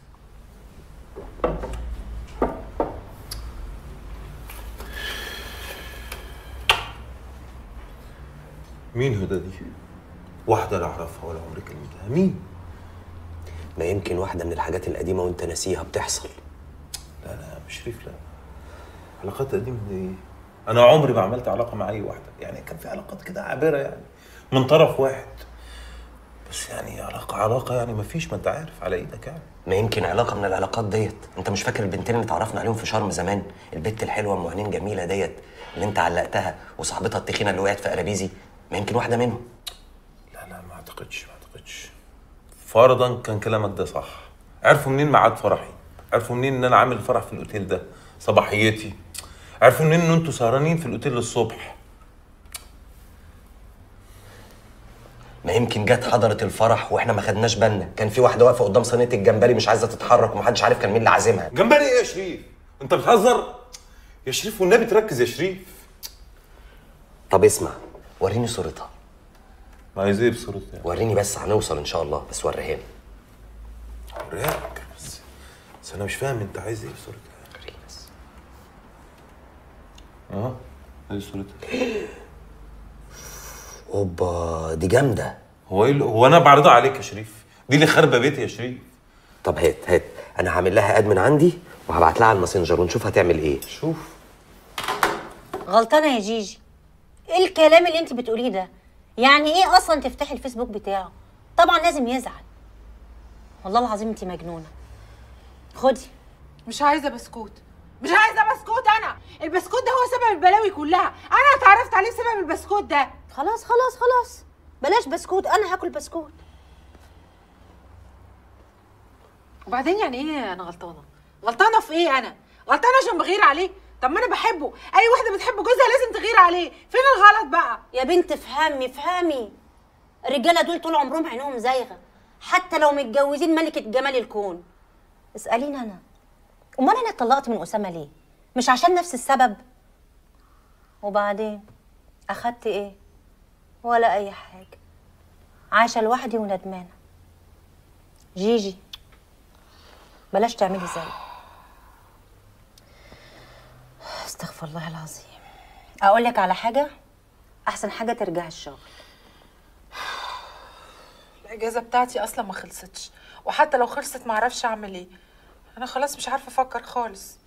مين هدى دي؟ واحدة لا أعرفها ولا عمري كلمتها مين؟ ما يمكن واحدة من الحاجات القديمة وانت ناسيها بتحصل لا لا مش شريف لا علاقات قديمة دي إيه؟ أنا عمري ما عملت علاقة مع أي واحدة يعني كان في علاقات كده عابرة يعني من طرف واحد بس يعني علاقة علاقة يعني ما فيش ما أنت عارف على إيدك يعني ما يمكن علاقة من العلاقات ديت انت مش فاكر البنتين اللي اتعرفنا عليهم في شرم زمان البت الحلوة ام عينين جميلة ديت اللي انت علقتها وصاحبتها التخينة اللي وقعت في قرابيزي ما يمكن واحدة منهم لا لا ما أعتقدش ما أعتقدش فرضا كان كلامك ده صح عرفوا منين ميعاد فرحي عرفوا منين ان انا عامل فرح في الاوتيل ده صباحيتي عرفوا منين ان انتوا سهرانين في الاوتيل للصبح ما يمكن جت حضرت الفرح واحنا ما خدناش بالنا كان في واحدة واقفة قدام صينية الجمبري مش عايزة تتحرك ومحدش عارف كان مين اللي عازمها جمبري ايه يا شريف انت بتهزر يا شريف والنبي تركز يا شريف طب اسمع وريني صورتها ما عايز ايه بصورتها وريني بس هنوصل ان شاء الله بس وريها لي وريك بس بس انا مش فاهم انت عايز ايه بصورتها وريني بس اه ادي صورتها اوبا دي جامدة هو ايه اللي- هو انا بعرضها عليك يا شريف دي اللي خاربه بيتي يا شريف طب هات هات انا هعمل لها اد من عندي وهبعت لها على الماسنجر ونشوف هتعمل ايه شوف غلطانه يا جيجي ايه الكلام اللي انت بتقوليه ده يعني ايه اصلا تفتحي الفيسبوك بتاعه طبعا لازم يزعل والله العظيم انت مجنونه خدي مش عايزه بسكوت مش عايزه بسكوت انا البسكوت ده هو سبب البلاوي كلها انا اتعرفت عليه بسبب البسكوت ده خلاص خلاص خلاص بلاش بسكوت انا هاكل بسكوت وبعدين يعني ايه انا غلطانه غلطانه في ايه انا غلطانه عشان بغير عليه طب ما انا بحبه اي واحده بتحب جوزها لازم تغير عليه فين الغلط بقى يا بنت افهمي افهمي الرجاله دول طول عمرهم عينهم زايغه حتى لو متجوزين ملكه جمال الكون اساليني انا امال انا اتطلقت من اسامه ليه مش عشان نفس السبب وبعدين اخدت ايه ولا اي حاجه عايشه لوحدي وندمانه جيجي بلاش تعملي زي استغفر الله العظيم اقول لك على حاجه احسن حاجه ترجعي الشغل الاجازه بتاعتي اصلا ما خلصتش وحتى لو خلصت ما اعرفش اعمل ايه انا خلاص مش عارفه افكر خالص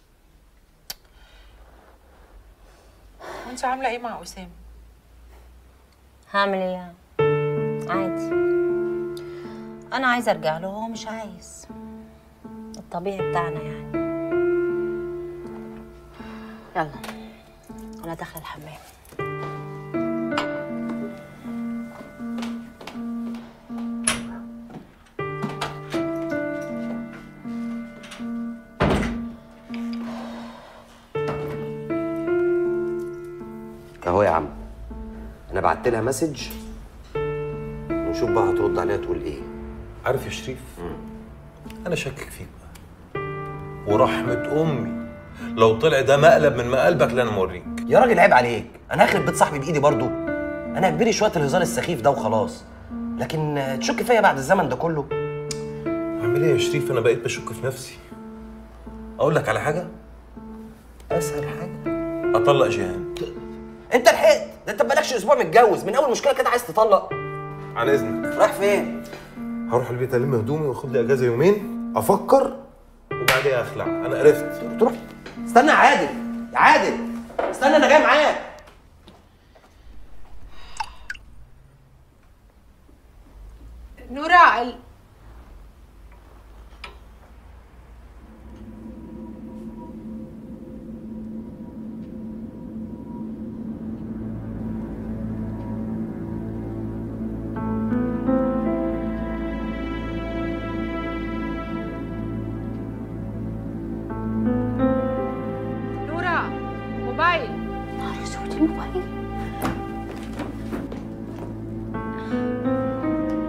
وانت عامله ايه مع اسامه هعمل ايه يعني عادي انا عايزه ارجع له هو مش عايز الطبيعي بتاعنا يعني يلا انا داخله الحمام اهو يا عم انا بعت لها مسج ونشوف بقى هترد عليها تقول ايه عارف يا شريف انا شاكك فيك بقى ورحمه امي لو طلع ده مقلب من مقلبك اللي انا موريك يا راجل عيب عليك انا هخرب بيت صاحبي بايدي برضو انا كبيري شويه الهزار السخيف ده وخلاص لكن آه، تشك فيا بعد الزمن ده كله اعمل ايه يا شريف انا بقيت بشك في نفسي اقول لك على حاجه اسهل حاجه اطلق جيهان انت لحقت ده انت بقالكش اسبوع متجوز من اول مشكله كده عايز تطلق على اذنك رايح فين هروح البيت الم هدومي واخد لي اجازه يومين افكر وبعديها اخلع انا عرفت تروح استنى يا عادل يا عادل استنى انا جاي معاك نورا عقل نورا موبايل نهار اسود الموبايل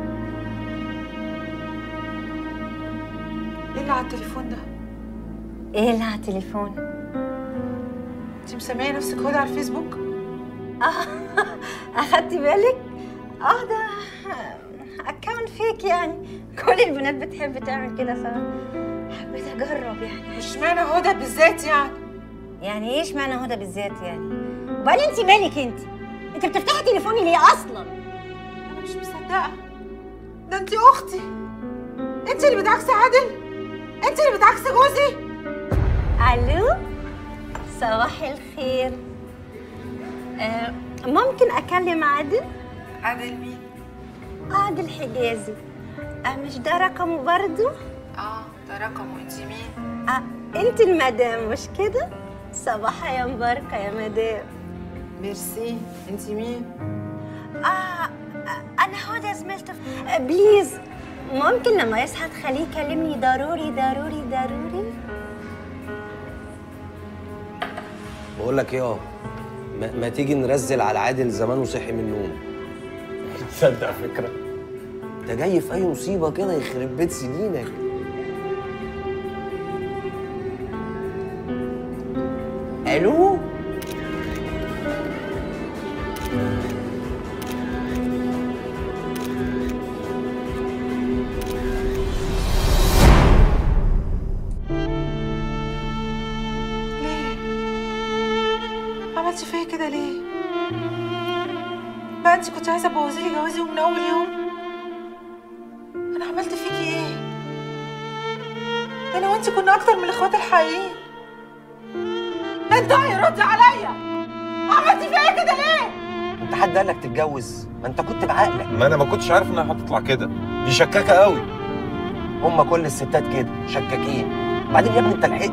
على التليفون ده ايه اللي على التليفون انت مسميه نفسك هدى على الفيسبوك اه اخدتي بالك اه ده اكونت فيك يعني كل البنات بتحب تعمل كده فحبيت اجرب يعني اشمعنى هدى بالذات يعني يعني ايه اشمعنى هدى بالذات يعني وبعدين انت مالك انت انت بتفتحي تليفوني ليه اصلا انا مش مصدقه ده انت اختي انت اللي بتعكسي عادل انت اللي بتعكسي جوزي الو صباح الخير آه ممكن اكلم عادل عادل مين عادل حجازي آه مش ده رقمه برضو اه ده رقمه انت مين آه انت المدام مش كده صباح يا مباركه يا مدام ميرسي انت مين آه آه، انا هدى زميلته آه بليز ممكن لما يصحى تخليه يكلمني ضروري ضروري ضروري بقول لك ايه اه ما, ما تيجي نرزل على عادل زمان وصحي من النوم تصدق فكره انت جاي في اي مصيبه كده يخرب بيت سنينك الو ليه عملتي فيا كده ليه بقى انت كنت عايزه تبوظي لي جوازي من اول يوم انا عملت فيكي ايه ده انا وانت كنا اكتر من الاخوات الحقيقيين انت رد عليا عملتي فيا كده ليه انت حد قال لك تتجوز ما انت كنت بعقلك ما انا ما كنتش عارف انها هتطلع كده دي شكاكه قوي هم كل الستات كده شكاكين بعدين يا ابني انت لحقت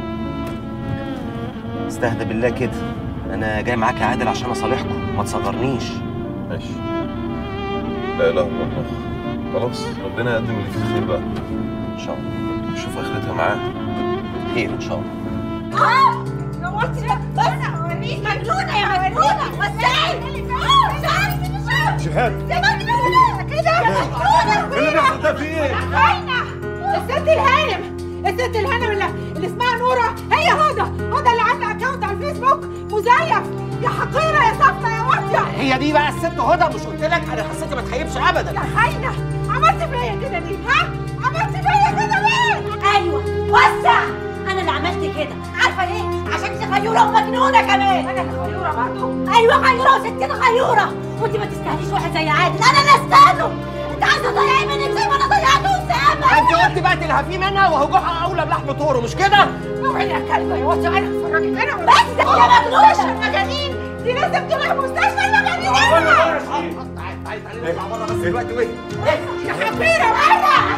استهدى بالله كده انا جاي معاك يا عادل عشان اصالحكم ما تصغرنيش ماشي لا اله الا الله خلاص ربنا يقدم اللي فيه الخير بقى ان شاء الله نشوف اخرتها معاه خير ان شاء الله اه يا وطي انا هوريك مجنونه يا مجنونه وسعي جهاد يا مجنونه كده يا مجنونه ايه اللي بيحصل ده في ايه؟ خاينة الست الهانم الست الهانم اللي, اللي اسمها نورة هي هدى هدى اللي عاملة اكونت على الفيسبوك مزيف يا حقيرة يا صفة يا واطية هي دي بقى الست هدى مش قلت لك انا حسيت ما تخيبش ابدا يا خاينة عملت فيا كده ليه ها؟ عملت فيا كده ليه؟ ايوه وسع انا اللي عملت كده عارفه ليه عشان انت غيوره ومجنونه كمان انا اللي غيورة برضه ايوه غيوره وستين غيوره وانت ما تستاهليش واحد زي عادل انا اللي استاهله انت عايزه تضيعي مني زي ما انا ضيعته وسامه انت قلت بقى تلهفيه منها وهو جوعها اولى بلحم طوره مش كده؟ اوعي يا كلبة يا واطية انا هفرجك انا بس يا مجنونة. مستشفى المجانين دي لازم تروح مستشفى المجانين انا تعالي تعالي تعالي نطلع بره بس دلوقتي وين؟ يا حقيرة بره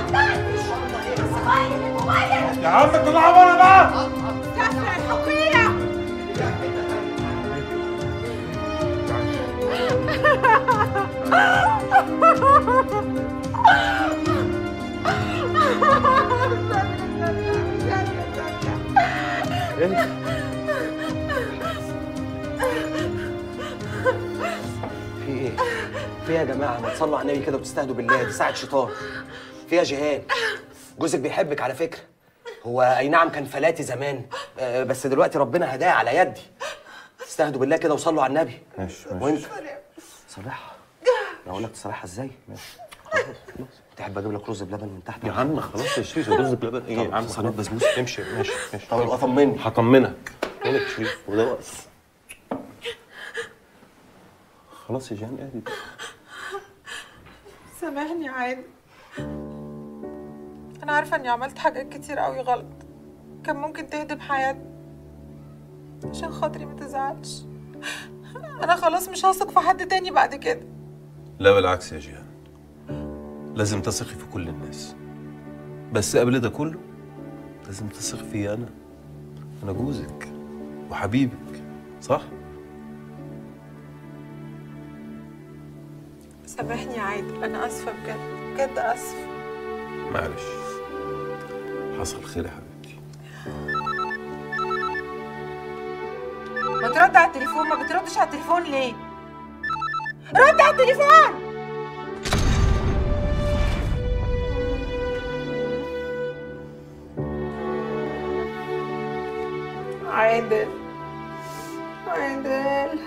يا عم اطلعوا بره بقى كفر الحقيرة في ايه في إيه يا جماعه ما تصلوا على النبي كده وتستهدوا بالله دي ساعه شيطان في إيه يا جهاد جوزك بيحبك على فكره هو اي نعم كان فلاتي زمان آه، بس دلوقتي ربنا هداه على يدي استهدوا بالله كده وصلوا على النبي ماشي ماشي وانت صالحها انا اقول لك تصالحها ازاي خلاص خلاص تحب اجيب لك رز بلبن من تحت يا عم خلاص يا شريف رز بلبن ايه يا عم صينيه خلاص. بسبوسه امشي ماشي ماشي طب ابقى طمني هطمنك بقول لك شريف وده وقت خلاص يا جيهان اهدي سامحني عادي انا عارفه اني عملت حاجات كتير قوي غلط كان ممكن تهدم حياتي عشان خاطري ما تزعلش انا خلاص مش هثق في حد تاني بعد كده لا بالعكس يا جيهان لازم تثقي في كل الناس بس قبل ده كله لازم تثق فيا انا انا جوزك وحبيبك صح سامحني عادي انا اسفه بجد بجد اسفه معلش حصل خير يا حبيبتي ما ترد على التليفون ما بتردش على التليفون ليه رد على التليفون عادل عادل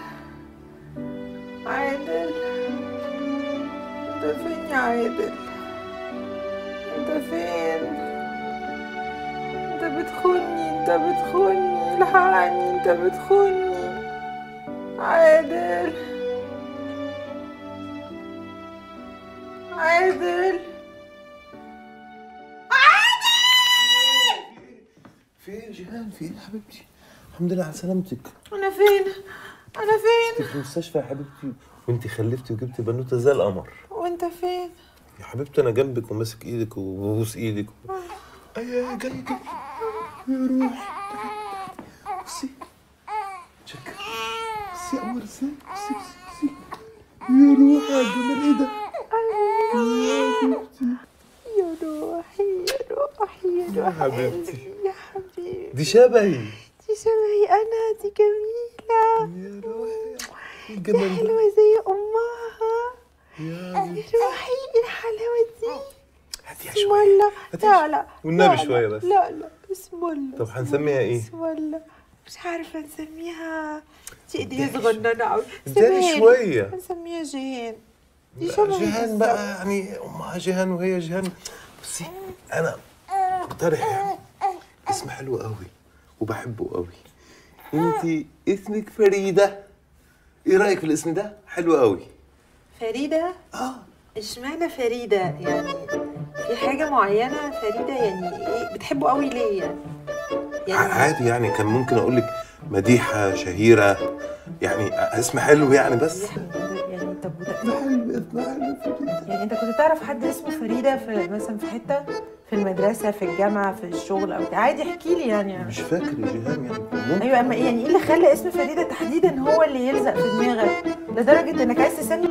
عادل انت فين يا عادل انت فين انت بتخوني انت بتخوني الحقني انت بتخوني عادل عادل في ايه يا جيهان في ايه يا حبيبتي الحمد لله على سلامتك انا فين انا فين انت في المستشفى يا حبيبتي وانت خلفتي وجبتي بنوته زي القمر وانت فين يا حبيبتي انا جنبك وماسك ايدك وببوس ايدك ايوه جاي جاي يا روح بصي شكرا بصي يا قمر ازاي بصي بصي بصي يا روح يا جمال ايه ده يا حبيبتي يا روحي يا روحي يا يا روحي حبيبتي يا حبيبي دي شبهي دي شبهي انا دي جميلة يا روحي دي الجمال ده حلوة زي امها يا يا روحي ايه الحلاوة دي هاتيها بسم شوية الله لا لا والنبي لا، شوية لا، بس. لا لا بسم الله طب هنسميها ايه؟ بسم الله مش عارفة نسميها دي ايديها صغننة قوي اديها شوية. هنسميها جيهان دي لا، شبهي جيهان بالظبط. بقى يعني امها جيهان وهي جيهان بصي انا اقترح يعني اسم حلو قوي وبحبه قوي انت اسمك فريده ايه رايك في الاسم ده حلو قوي فريدة؟ اه اشمعنى فريدة؟ يعني في حاجة معينة فريدة يعني ايه بتحبه قوي ليه يعني؟ يعني عادي يعني كان ممكن اقول لك مديحه شهيره يعني اسم حلو يعني بس يعني طب يعني انت كنت تعرف حد اسمه فريدة في مثلا في حتة في المدرسة في الجامعة في الشغل او عادي احكي لي يعني مش فاكر يا جيهان يعني ممكن ايوه اما يعني ايه اللي خلى اسم فريدة تحديدا هو اللي يلزق في دماغك لدرجة انك عايز تسمي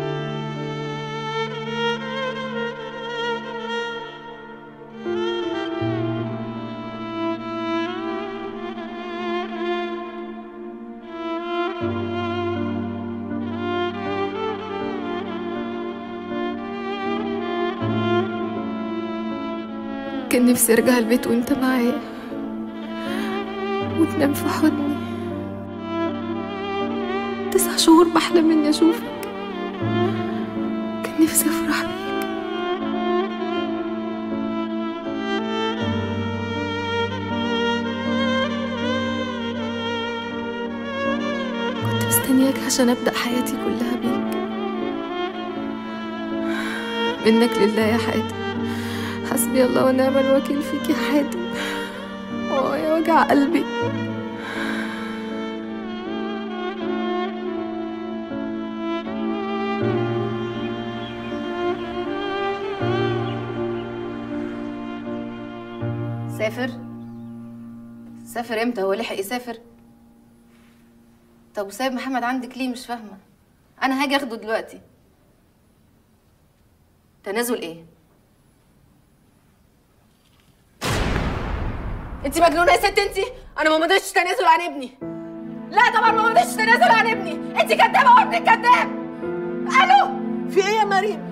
كان نفسي ارجع البيت وانت معايا وتنام في حضني تسع شهور بحلم اني اشوفك كان نفسي افرح بيك كنت مستنياك عشان ابدا حياتي كلها بيك منك لله يا حاتم حسبي الله ونعم الوكيل فيك يا حاتم اه يا وجع قلبي سافر سافر امتى هو لحق يسافر طب وسايب محمد عندك ليه مش فاهمه انا هاجي اخده دلوقتي تنازل ايه انت مجنونه يا ست انت انا ما مضيتش تنازل عن ابني لا طبعا ما مضيتش تنازل عن ابني انت كدابه وابنك كداب الو في ايه يا مريم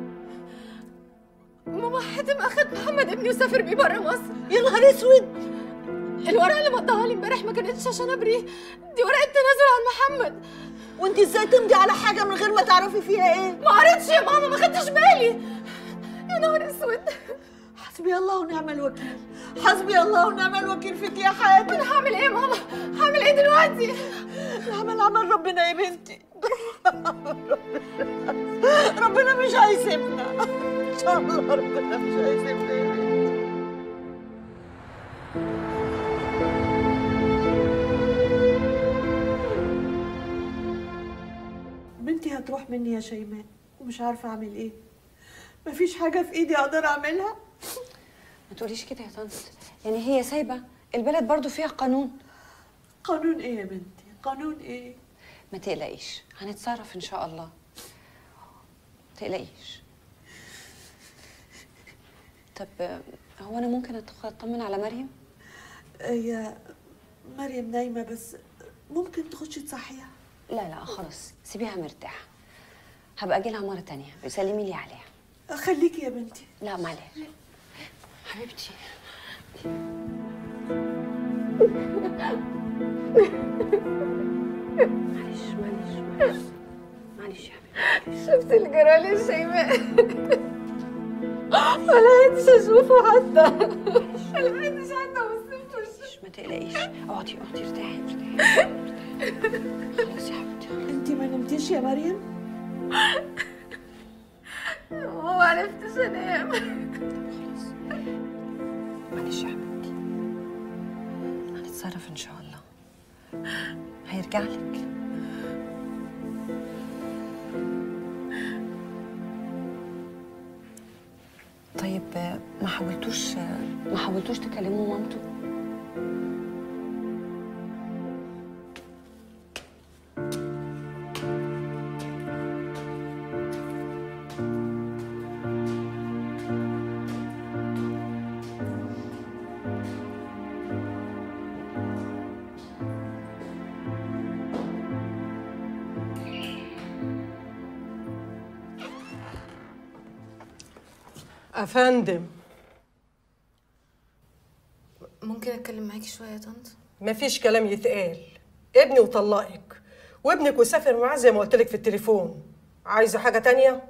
ماما حاتم اخد محمد ابني وسافر بيه بره مصر يا نهار اسود الورقه اللي مضاها لي امبارح ما كانتش عشان ابريه دي ورقه تنازل عن محمد وانت ازاي تمضي على حاجه من غير ما تعرفي فيها ايه ما قريتش يا ماما ما خدتش بالي يا نهار اسود حسبي الله ونعم الوكيل حسبي الله ونعم الوكيل فيك يا حاتم انا هعمل ايه يا ماما هعمل ايه دلوقتي العمل عمل ربنا يا بنتي ربنا مش هيسيبنا ان شاء الله ربنا مش هيسيبنا يا بنتي بنتي هتروح مني يا شيماء ومش عارفه اعمل ايه مفيش حاجه في ايدي اقدر اعملها ما تقوليش كده يا طنط يعني هي سايبه البلد برضو فيها قانون قانون ايه يا بنتي قانون ايه ما تقلقيش هنتصرف ان شاء الله ما تقلقيش طب آه، هو انا ممكن أدخل اطمن على مريم هي مريم نايمه بس ممكن تخشي تصحيها لا لا خلاص سيبيها مرتاحه هبقى اجي لها مره تانية سلمي لي عليها خليكي يا بنتي لا معلش حبيبتي معلش معلش معلش معلش يا حبيبي شفت الجرال يا شيماء ما لحقتش اشوفه حتى ما لحقتش حتى ابص في وشه ما تقلقيش اقعدي اقعدي ارتاحي ارتاحي خلاص يا حبيبتي انت ما نمتيش يا مريم ما عرفتش انام معلش يا حبيبتي هنتصرف ان شاء الله هيرجع لك طيب آه، ما حاولتوش آه، ما حاولتوش تكلموا مامته افندم ممكن اتكلم معاكي شويه يا طنط مفيش كلام يتقال ابني وطلقك وابنك وسافر معاه زي ما قلت لك في التليفون عايزه حاجه تانية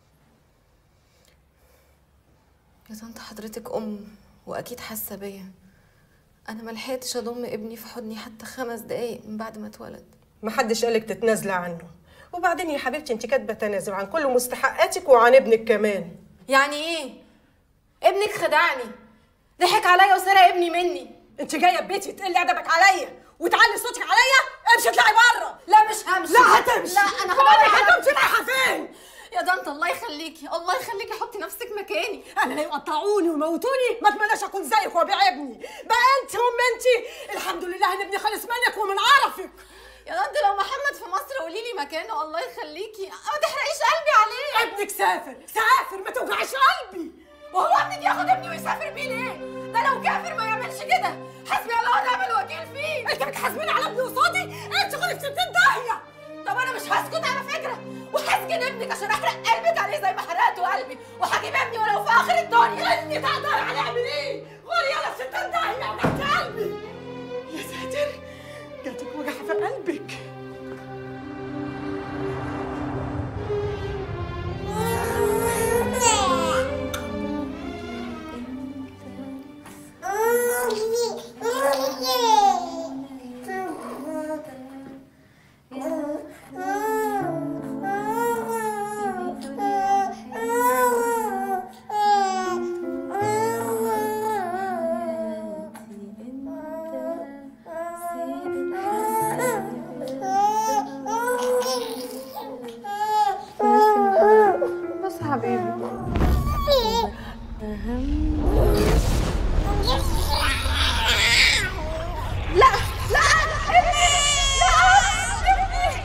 يا طنط حضرتك ام واكيد حاسه بيا انا ما لحقتش اضم ابني في حضني حتى خمس دقايق من بعد ما اتولد محدش قالك تتنازلي عنه وبعدين يا حبيبتي انت كاتبه تنازل عن كل مستحقاتك وعن ابنك كمان يعني ايه ابنك خدعني ضحك عليا وسرق ابني مني انت جايه بيتي تقلي ادبك عليا وتعلي صوتك عليا امشي اطلعي بره لا مش همشي لا هتمشي لا انا بقولك هدور هتمشي رايحه فين يا طنط الله يخليكي الله يخليكي حطي نفسك مكاني انا لا يقطعوني ويموتوني ما اتمناش اكون زيك وابيع ابني بقى انت ام انت الحمد لله ان ابني خلص منك ومن عرفك يا طنط لو محمد في مصر قولي لي مكانه الله يخليكي ما تحرقيش قلبي عليه ابنك سافر سافر ما توجعش قلبي وهو ابنك ياخد ابني ويسافر بيه ليه؟ ده لو كافر ما يعملش كده حسبي الله ونعم الوكيل فيه انت بتحاسبيني على ابني قصادي انت خدك في 60 داهيه طب انا مش هسكت على فكره وهسجن ابنك عشان احرق قلبك عليه زي ما حرقته قلبي وهجيب ابني ولو في اخر الدنيا اني تقدر على اعمل ايه غوري يلا في 60 داهيه وجعت قلبي يا ساتر جاتك وجع في قلبك بس حبيبي لا لا ابني لا ابني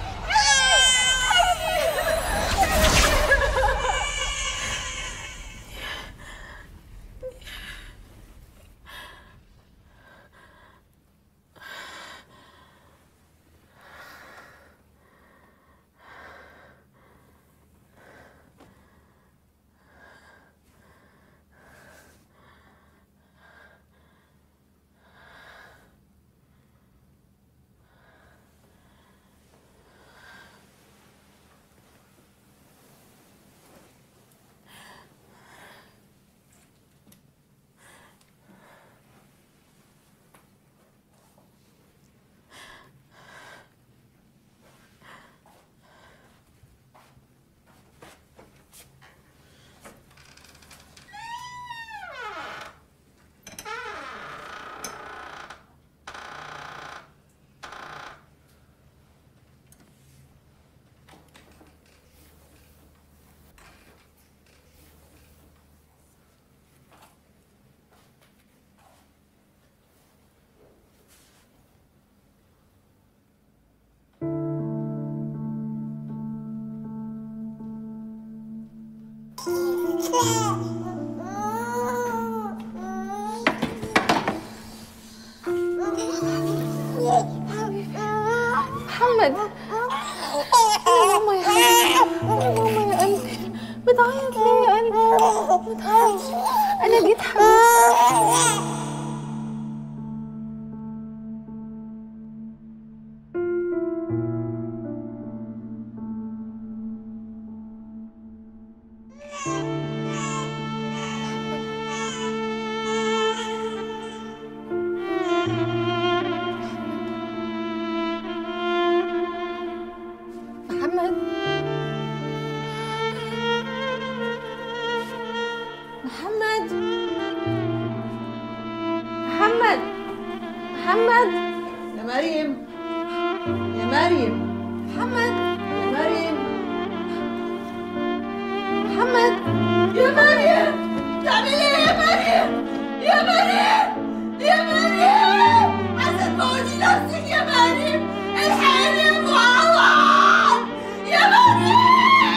محمد يا ماما يا حبيبي يا ماما يا قلبي بتعيط ليه يا قلبي ما تعيطش انا جيت حبيبي محمد يا مريم يا مريم محمد يا مريم محمد يا مريم تعملي ايه يا مريم يا مريم يا مريم عايزه تموتي نفسك يا مريم الحقيني يا ام عوض يا مريم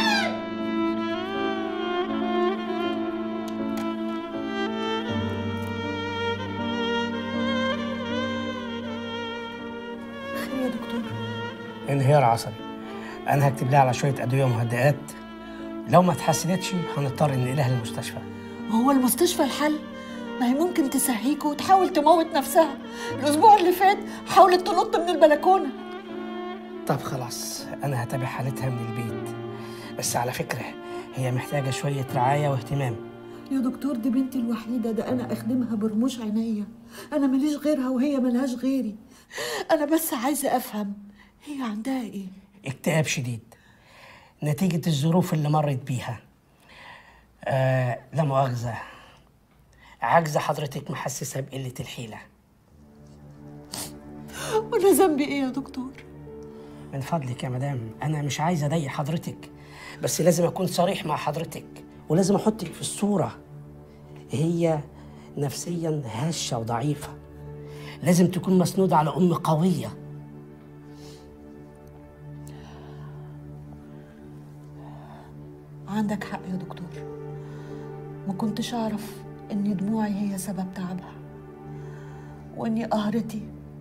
خير يا دكتور انهيار عصبي انا هكتب لها على شويه ادويه مهدئات لو ما اتحسنتش هنضطر ننقلها للمستشفى هو المستشفى الحل ما هي ممكن تسهيكوا وتحاول تموت نفسها الاسبوع اللي فات حاولت تنط من البلكونه طب خلاص انا هتابع حالتها من البيت بس على فكره هي محتاجه شويه رعايه واهتمام يا دكتور دي بنتي الوحيدة ده أنا أخدمها برموش عينيا أنا ماليش غيرها وهي ملهاش غيري أنا بس عايزة أفهم هي عندها إيه؟ اكتئاب شديد نتيجه الظروف اللي مرت بيها آه لا مؤاخذه عاجزه حضرتك محسسه بقله الحيله وأنا ذنبي إيه يا دكتور؟ من فضلك يا مدام انا مش عايز اضايق حضرتك بس لازم اكون صريح مع حضرتك ولازم احطك في الصوره هي نفسيا هشه وضعيفه لازم تكون مسنوده على ام قويه عندك حق يا دكتور ما كنتش أعرف إن دموعي هي سبب تعبها وإني قهرتي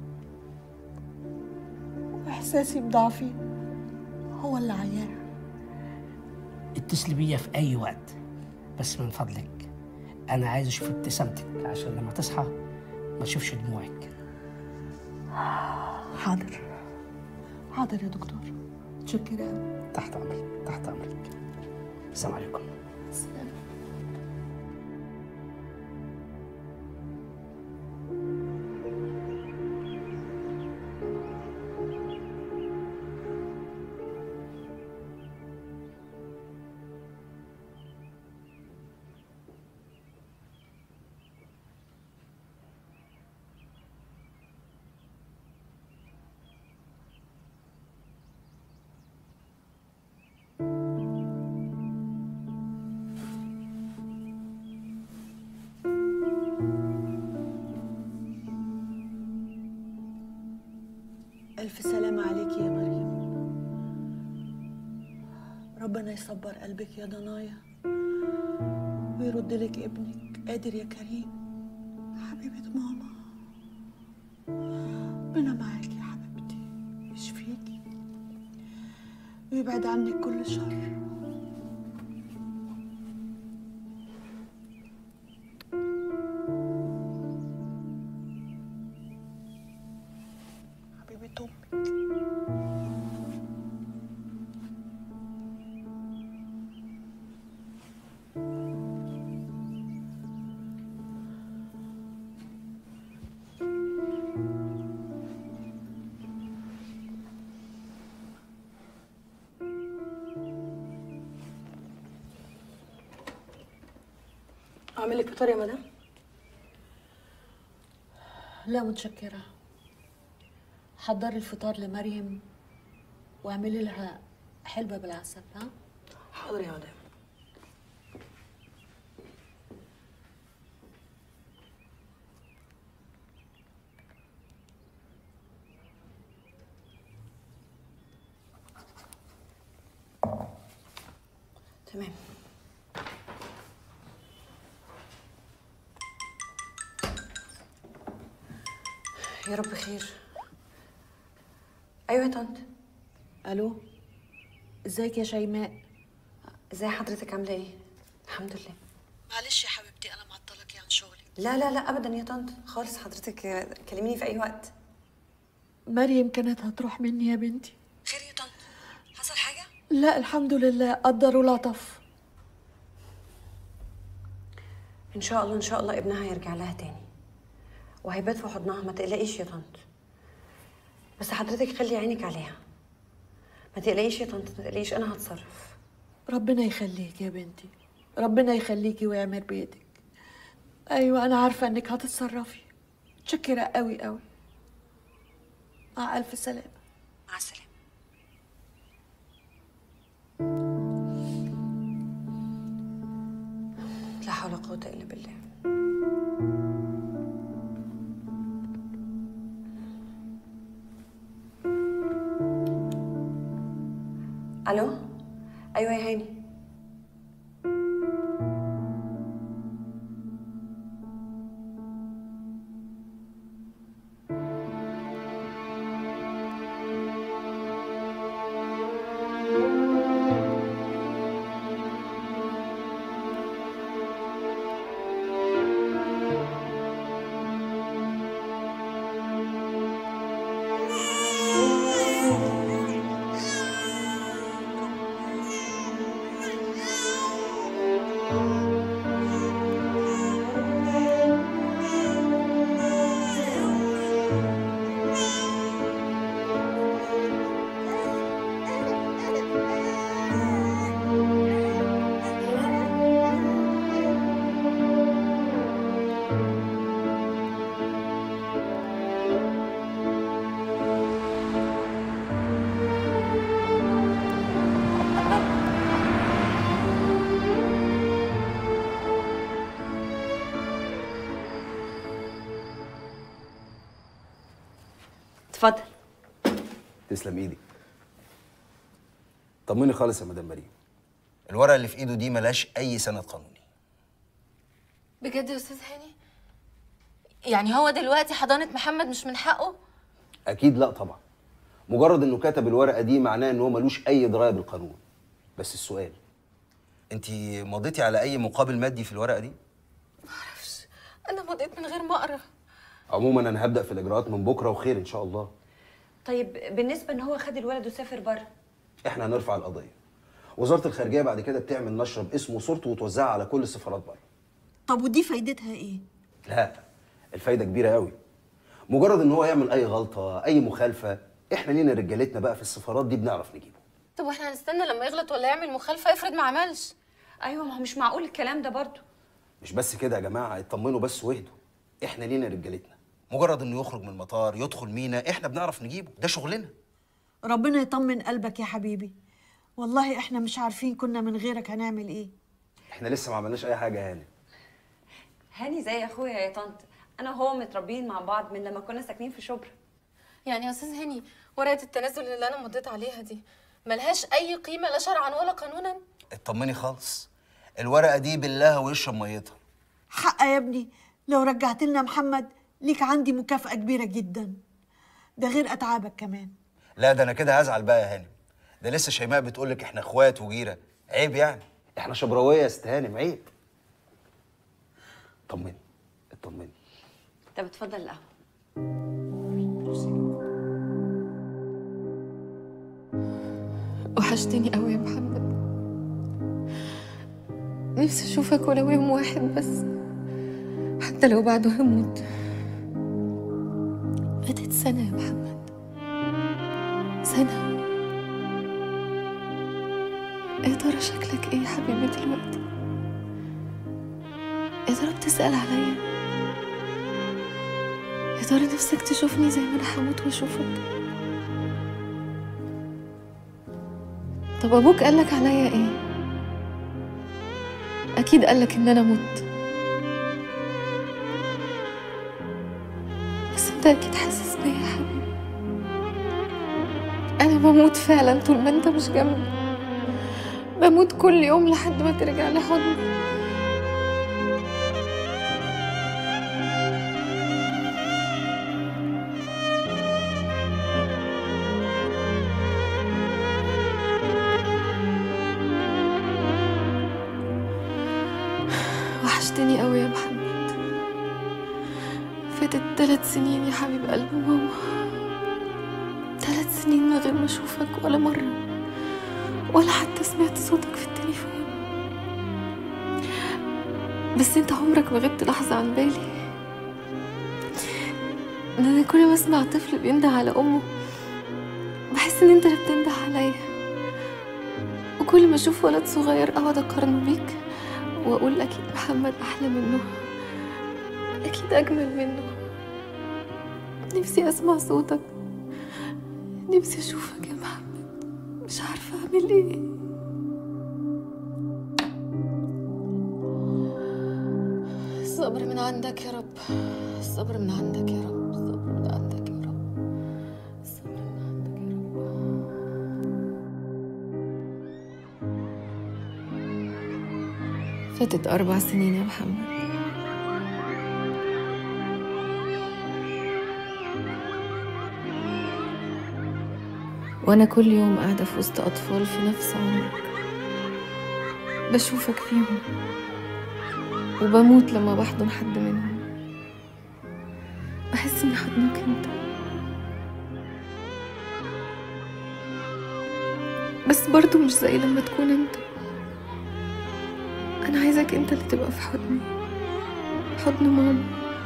وإحساسي بضعفي هو اللي عياها اتصلي بيا في اي وقت بس من فضلك انا عايز اشوف ابتسامتك عشان لما تصحى ما اشوفش دموعك حاضر حاضر يا دكتور متشكرة أوي تحت امرك تحت امرك السلام عليكم ألف سلامة عليك يا مريم ربنا يصبر قلبك يا ضنايا ويرد لك ابنك قادر يا كريم حبيبة ماما ربنا معاك يا حبيبتي يشفيكي ويبعد عنك كل شر حبيبة أمك اعمل لك فطار يا مدام لا متشكرة حضري الفطار لمريم واعملي لها حلبة بالعسل ها حاضر يا مدام تمام يا رب خير ايوه يا طنط الو ازيك يا شيماء ازاي حضرتك عامله ايه الحمد لله معلش يا حبيبتي انا معطلك عن شغلك لا لا لا ابدا يا طنط خالص حضرتك آه، كلميني في اي وقت مريم كانت هتروح مني يا بنتي خير يا طنط حصل حاجه لا الحمد لله قدر ولطف ان شاء الله ان شاء الله ابنها هيرجع لها تاني وهيبات في حضنها ما تقلقيش يا طنط بس حضرتك خلي عينك عليها ما تقلقيش يا طنط ما تقلقيش انا هتصرف ربنا يخليك يا بنتي ربنا يخليكي ويعمر بيدك ايوه انا عارفه انك هتتصرفي متشكره قوي قوي مع الف سلامه مع السلامه لا حول ولا قوه الا بالله الو ايوه يا هاني اتفضل تسلم ايدي طمني خالص يا مدام مريم الورقه اللي في ايده دي ملهاش اي سند قانوني بجد يا استاذ هاني يعني هو دلوقتي حضانه محمد مش من حقه اكيد لا طبعا مجرد انه كتب الورقه دي معناه ان هو ملوش اي درايه بالقانون بس السؤال انت مضيتي على اي مقابل مادي في الورقه دي انا مضيت من غير ما اقرا عموما انا هبدا في الاجراءات من بكره وخير ان شاء الله طيب بالنسبه ان هو خد الولد وسافر بره احنا هنرفع القضيه وزاره الخارجيه بعد كده بتعمل نشره باسمه وصورته وتوزعها على كل السفارات بره طب ودي فايدتها ايه لا الفايده كبيره قوي مجرد ان هو يعمل اي غلطه اي مخالفه احنا لينا رجالتنا بقى في السفارات دي بنعرف نجيبه طب واحنا هنستنى لما يغلط ولا يعمل مخالفه افرض ما عملش ايوه ما هو مش معقول الكلام ده برضه مش بس كده يا جماعه اطمنوا بس واهدوا احنا لينا رجالتنا مجرد انه يخرج من المطار يدخل مينا احنا بنعرف نجيبه ده شغلنا ربنا يطمن قلبك يا حبيبي والله احنا مش عارفين كنا من غيرك هنعمل ايه احنا لسه ما عملناش اي حاجه يا هاني هاني زي اخويا يا طنط انا وهو متربيين مع بعض من لما كنا ساكنين في شبرا يعني يا استاذ هاني ورقه التنازل اللي انا مضيت عليها دي ملهاش اي قيمه لا شرعا ولا قانونا اطمني خالص الورقه دي بالله ويشرب ميتها حق يا ابني لو رجعت لنا محمد ليك عندي مكافأة كبيرة جدا ده غير أتعابك كمان لا ده انا كده هزعل بقى يا هانم ده لسه شيماء بتقول لك احنا اخوات وجيره عيب يعني احنا شبراويه يا ست هانم عيب طمني اطمني طب اتفضل القهوه وحشتني قوي يا محمد نفسي اشوفك ولو يوم واحد بس حتى لو بعده هموت فاتت سنة يا محمد سنة يا ترى شكلك ايه يا حبيبي دلوقتي يا ترى بتسأل عليا يا ترى نفسك تشوفني زي ما انا هموت واشوفك طب ابوك قالك عليا ايه اكيد قالك ان انا مت بس انت اكيد حاسس بيا يا حبيبي انا بموت فعلا طول ما انت مش جنبي بموت كل يوم لحد ما ترجع لي حضنك وحشتني قوي يا محمد فاتت ثلاث سنين يا حبيب قلب ماما ثلاث سنين من غير ما اشوفك ولا مرة ولا حتى سمعت صوتك في التليفون بس انت عمرك ما غبت لحظة عن بالي ده انا كل ما اسمع طفل بينده على امه بحس ان انت اللي بتنده عليا وكل ما اشوف ولد صغير اقعد اقارنه بيك واقول اكيد محمد احلى منه اكيد اجمل منه نفسي اسمع صوتك نفسي اشوفك يا محمد مش عارفه اعمل ايه الصبر من عندك يا رب الصبر من عندك يا رب الصبر من عندك يا رب الصبر من عندك يا رب فاتت أربع سنين يا محمد وأنا كل يوم قاعدة في وسط أطفال في نفس عمرك بشوفك فيهم وبموت لما بحضن حد منهم بحس إني حضنك أنت بس برضو مش زي لما تكون أنت أنا عايزك أنت اللي تبقى في حضني حضن ماما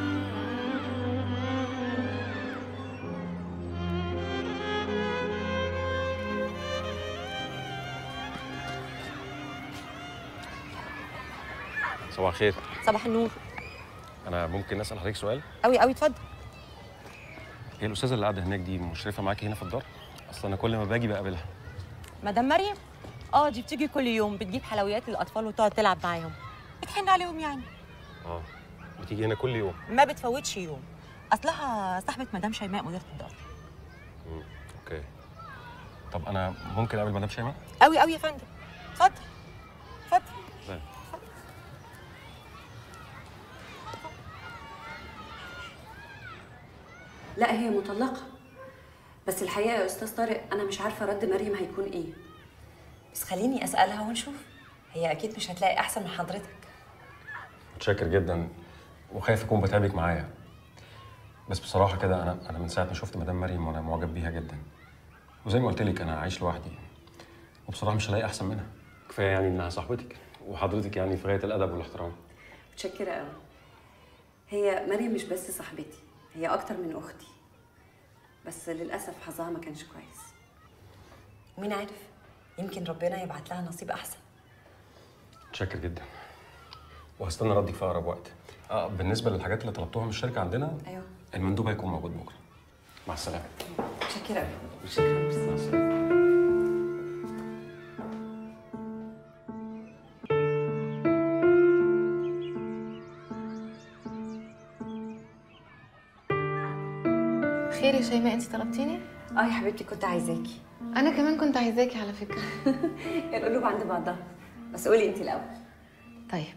صباح الخير صباح النور انا ممكن اسال حضرتك سؤال قوي قوي اتفضل هي الاستاذه اللي قاعده هناك دي مشرفه معاكي هنا في الدار اصل انا كل ما باجي بقابلها مدام مريم اه دي بتيجي كل يوم بتجيب حلويات للاطفال وتقعد تلعب معاهم بتحن عليهم يعني اه بتيجي هنا كل يوم ما بتفوتش يوم اصلها صاحبه مدام شيماء مديره الدار مم. اوكي طب انا ممكن اقابل مدام شيماء قوي قوي يا فندم اتفضل اتفضل طيب. لا هي مطلقة بس الحقيقة يا أستاذ طارق أنا مش عارفة رد مريم هيكون إيه بس خليني اسالها ونشوف هي اكيد مش هتلاقي احسن من حضرتك متشكر جدا وخايف اكون بتعبك معايا بس بصراحه كده انا انا من ساعه ما شفت مدام مريم وانا معجب بيها جدا وزي ما قلت لك انا عايش لوحدي وبصراحه مش هلاقي احسن منها كفايه يعني انها صاحبتك وحضرتك يعني في غايه الادب والاحترام متشكرة قوي هي مريم مش بس صاحبتي هي أكتر من أختي بس للأسف حظها ما كانش كويس ومين عارف يمكن ربنا يبعت لها نصيب احسن متشكر جدا وهستنى ردك في اقرب وقت اه بالنسبه للحاجات اللي طلبتوها من الشركه عندنا أيوه المندوب هيكون موجود بكره مع السلامه متشكرة قوي شكرا مع السلامه خير يا شيماء انت طلبتيني اه يا حبيبتي كنت عايزاكي انا كمان كنت عايزاكي على فكره القلوب عند بعضها بس قولي انت الاول طيب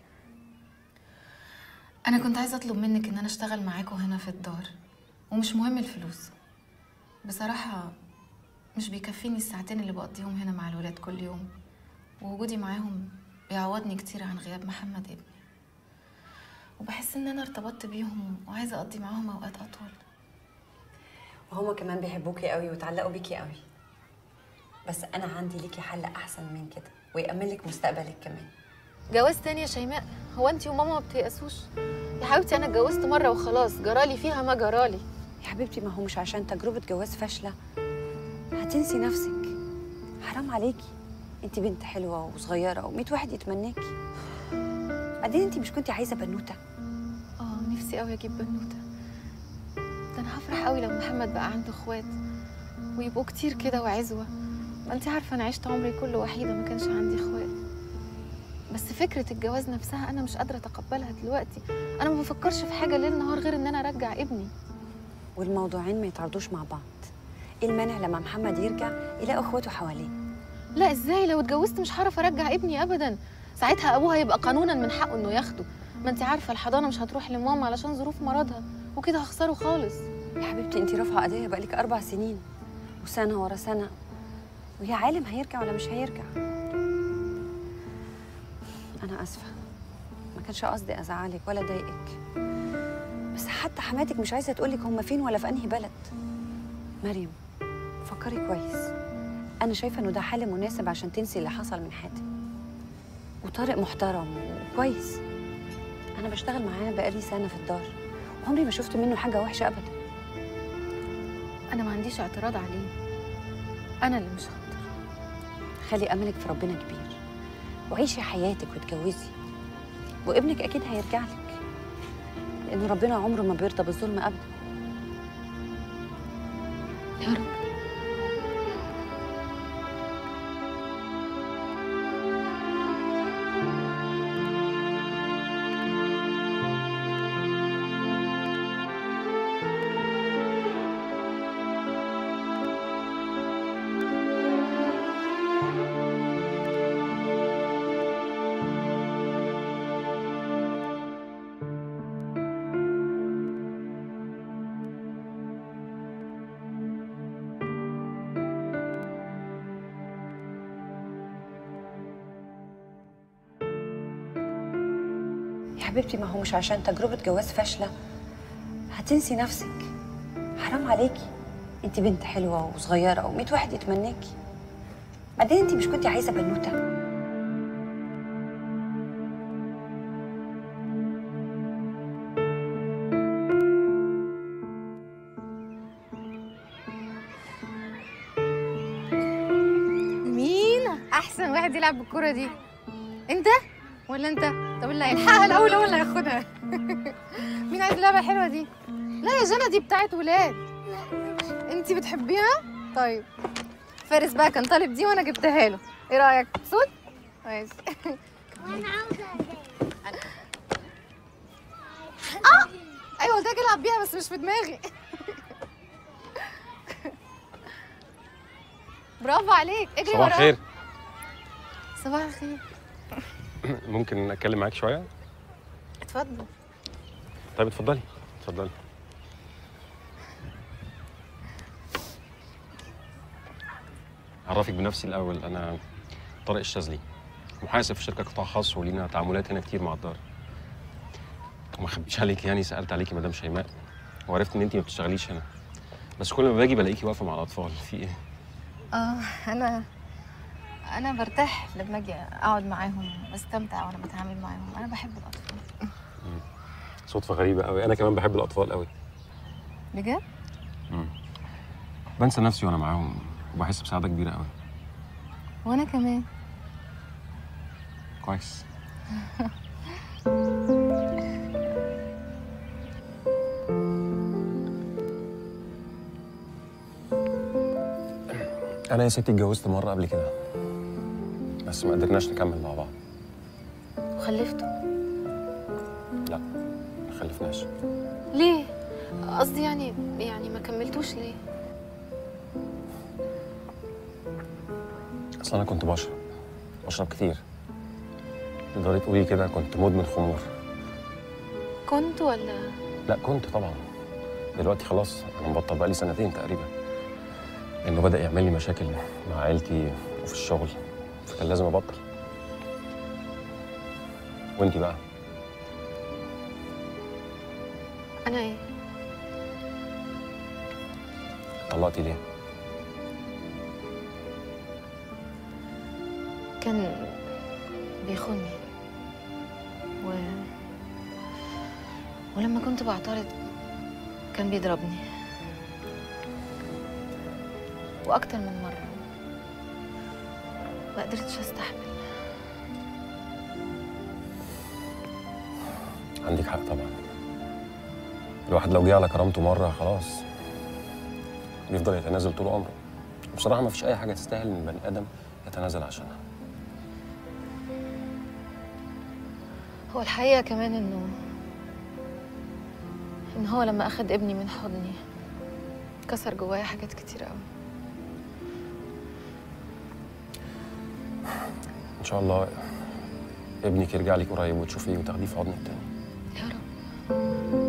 انا كنت عايزه اطلب منك ان انا اشتغل معاكوا هنا في الدار ومش مهم الفلوس بصراحه مش بيكفيني الساعتين اللي بقضيهم هنا مع الولاد كل يوم ووجودي معاهم بيعوضني كتير عن غياب محمد ابني وبحس ان انا ارتبطت بيهم وعايزه اقضي معاهم اوقات اطول وهما كمان بيحبوكي قوي وتعلقوا بيكي قوي بس انا عندي ليكي حل احسن من كده ويأمن لك مستقبلك كمان جواز تاني يا شيماء هو انت وماما ما بتيأسوش يا حبيبتي انا اتجوزت مره وخلاص جرالي فيها ما جرالي يا حبيبتي ما هو مش عشان تجربه جواز فاشله هتنسي نفسك حرام عليكي انت بنت حلوه وصغيره وميت واحد يتمناكي بعدين انت مش كنتي عايزه بنوته اه نفسي قوي اجيب بنوته ده انا هفرح قوي لو محمد بقى عنده اخوات ويبقوا كتير كده وعزوه ما انت عارفه انا عشت عمري كله وحيده ما كانش عندي اخوات بس فكره الجواز نفسها انا مش قادره اتقبلها دلوقتي انا ما بفكرش في حاجه ليل نهار غير ان انا ارجع ابني والموضوعين ما يتعرضوش مع بعض ايه المانع لما محمد يرجع يلاقي اخواته حواليه لا ازاي لو اتجوزت مش هعرف ارجع ابني ابدا ساعتها ابوها يبقى قانونا من حقه انه ياخده ما انت عارفه الحضانه مش هتروح لماما علشان ظروف مرضها وكده هخسره خالص يا حبيبتي انت رافعه قضيه بقالك اربع سنين وسنه ورا سنه ويا عالم هيرجع ولا مش هيرجع انا اسفه ما كانش قصدي ازعلك ولا اضايقك بس حتى حماتك مش عايزه تقولك هم فين ولا في انهي بلد مريم فكري كويس انا شايفه انه ده حل مناسب عشان تنسي اللي حصل من حاتم وطارق محترم وكويس انا بشتغل معاه بقالي سنه في الدار وعمري ما شفت منه حاجه وحشه ابدا انا ما عنديش اعتراض عليه انا اللي مش هقدر خلي املك في ربنا كبير وعيشي حياتك واتجوزي وابنك اكيد هيرجع لك لان ربنا عمره ما بيرضى بالظلم ابدا يا رب يا حبيبتي ما هو مش عشان تجربة جواز فاشلة هتنسي نفسك حرام عليكي انت بنت حلوة وصغيرة وميت واحد يتمناكي بعدين انت مش كنتي عايزة بنوتة مين احسن واحد يلعب بالكرة دي انت ولا انت طب اللي هيلحقها الاول هو اللي هياخدها مين عايز اللعبه الحلوه دي لا يا جنى دي بتاعت ولاد انت بتحبيها طيب فارس بقى كان طالب دي وانا جبتها له ايه رايك صوت ماشي وانا عاوزه اه ايوه قلت لك العب بيها بس مش في دماغي برافو عليك اجري صباح وراها. الخير صباح الخير ممكن اتكلم معاك شويه اتفضل طيب اتفضلي اتفضلي اعرفك بنفسي الاول انا طارق الشاذلي محاسب في شركه قطاع خاص ولينا تعاملات هنا كتير مع الدار وما اخبيش عليك يعني سالت عليكي مدام شيماء وعرفت ان انت ما بتشتغليش هنا بس كل ما باجي بلاقيكي واقفه مع الاطفال في ايه اه انا انا برتاح لما اجي اقعد معاهم واستمتع وانا بتعامل معاهم انا بحب الاطفال صدفه غريبه قوي انا كمان بحب الاطفال قوي بجد بنسى نفسي وانا معاهم وبحس بسعاده كبيره قوي وانا كمان كويس انا يا ستي اتجوزت مره قبل كده بس ما قدرناش نكمل مع بعض وخلفته لا ما خلفناش ليه قصدي يعني يعني ما كملتوش ليه اصل انا كنت بشرب بشرب كتير تقدري تقولي كده كنت مدمن خمور كنت ولا لا كنت طبعا دلوقتي خلاص انا مبطل بقالي سنتين تقريبا لانه بدا يعمل لي مشاكل مع عيلتي وفي الشغل فكان لازم ابطل وانتي بقى انا ايه طلقتي ليه كان بيخوني و... ولما كنت بعترض كان بيضربني واكتر من مره ما قدرتش استحمل عندك حق طبعا الواحد لو جه على كرامته مره خلاص بيفضل يتنازل طول عمره بصراحه ما فيش اي حاجه تستاهل ان البني ادم يتنازل عشانها هو الحقيقه كمان انه ان هو لما اخد ابني من حضني كسر جوايا حاجات كتير قوي ان شاء الله ابنك يرجع لك قريب وتشوفيه وتاخديه في حضنك تاني يا رب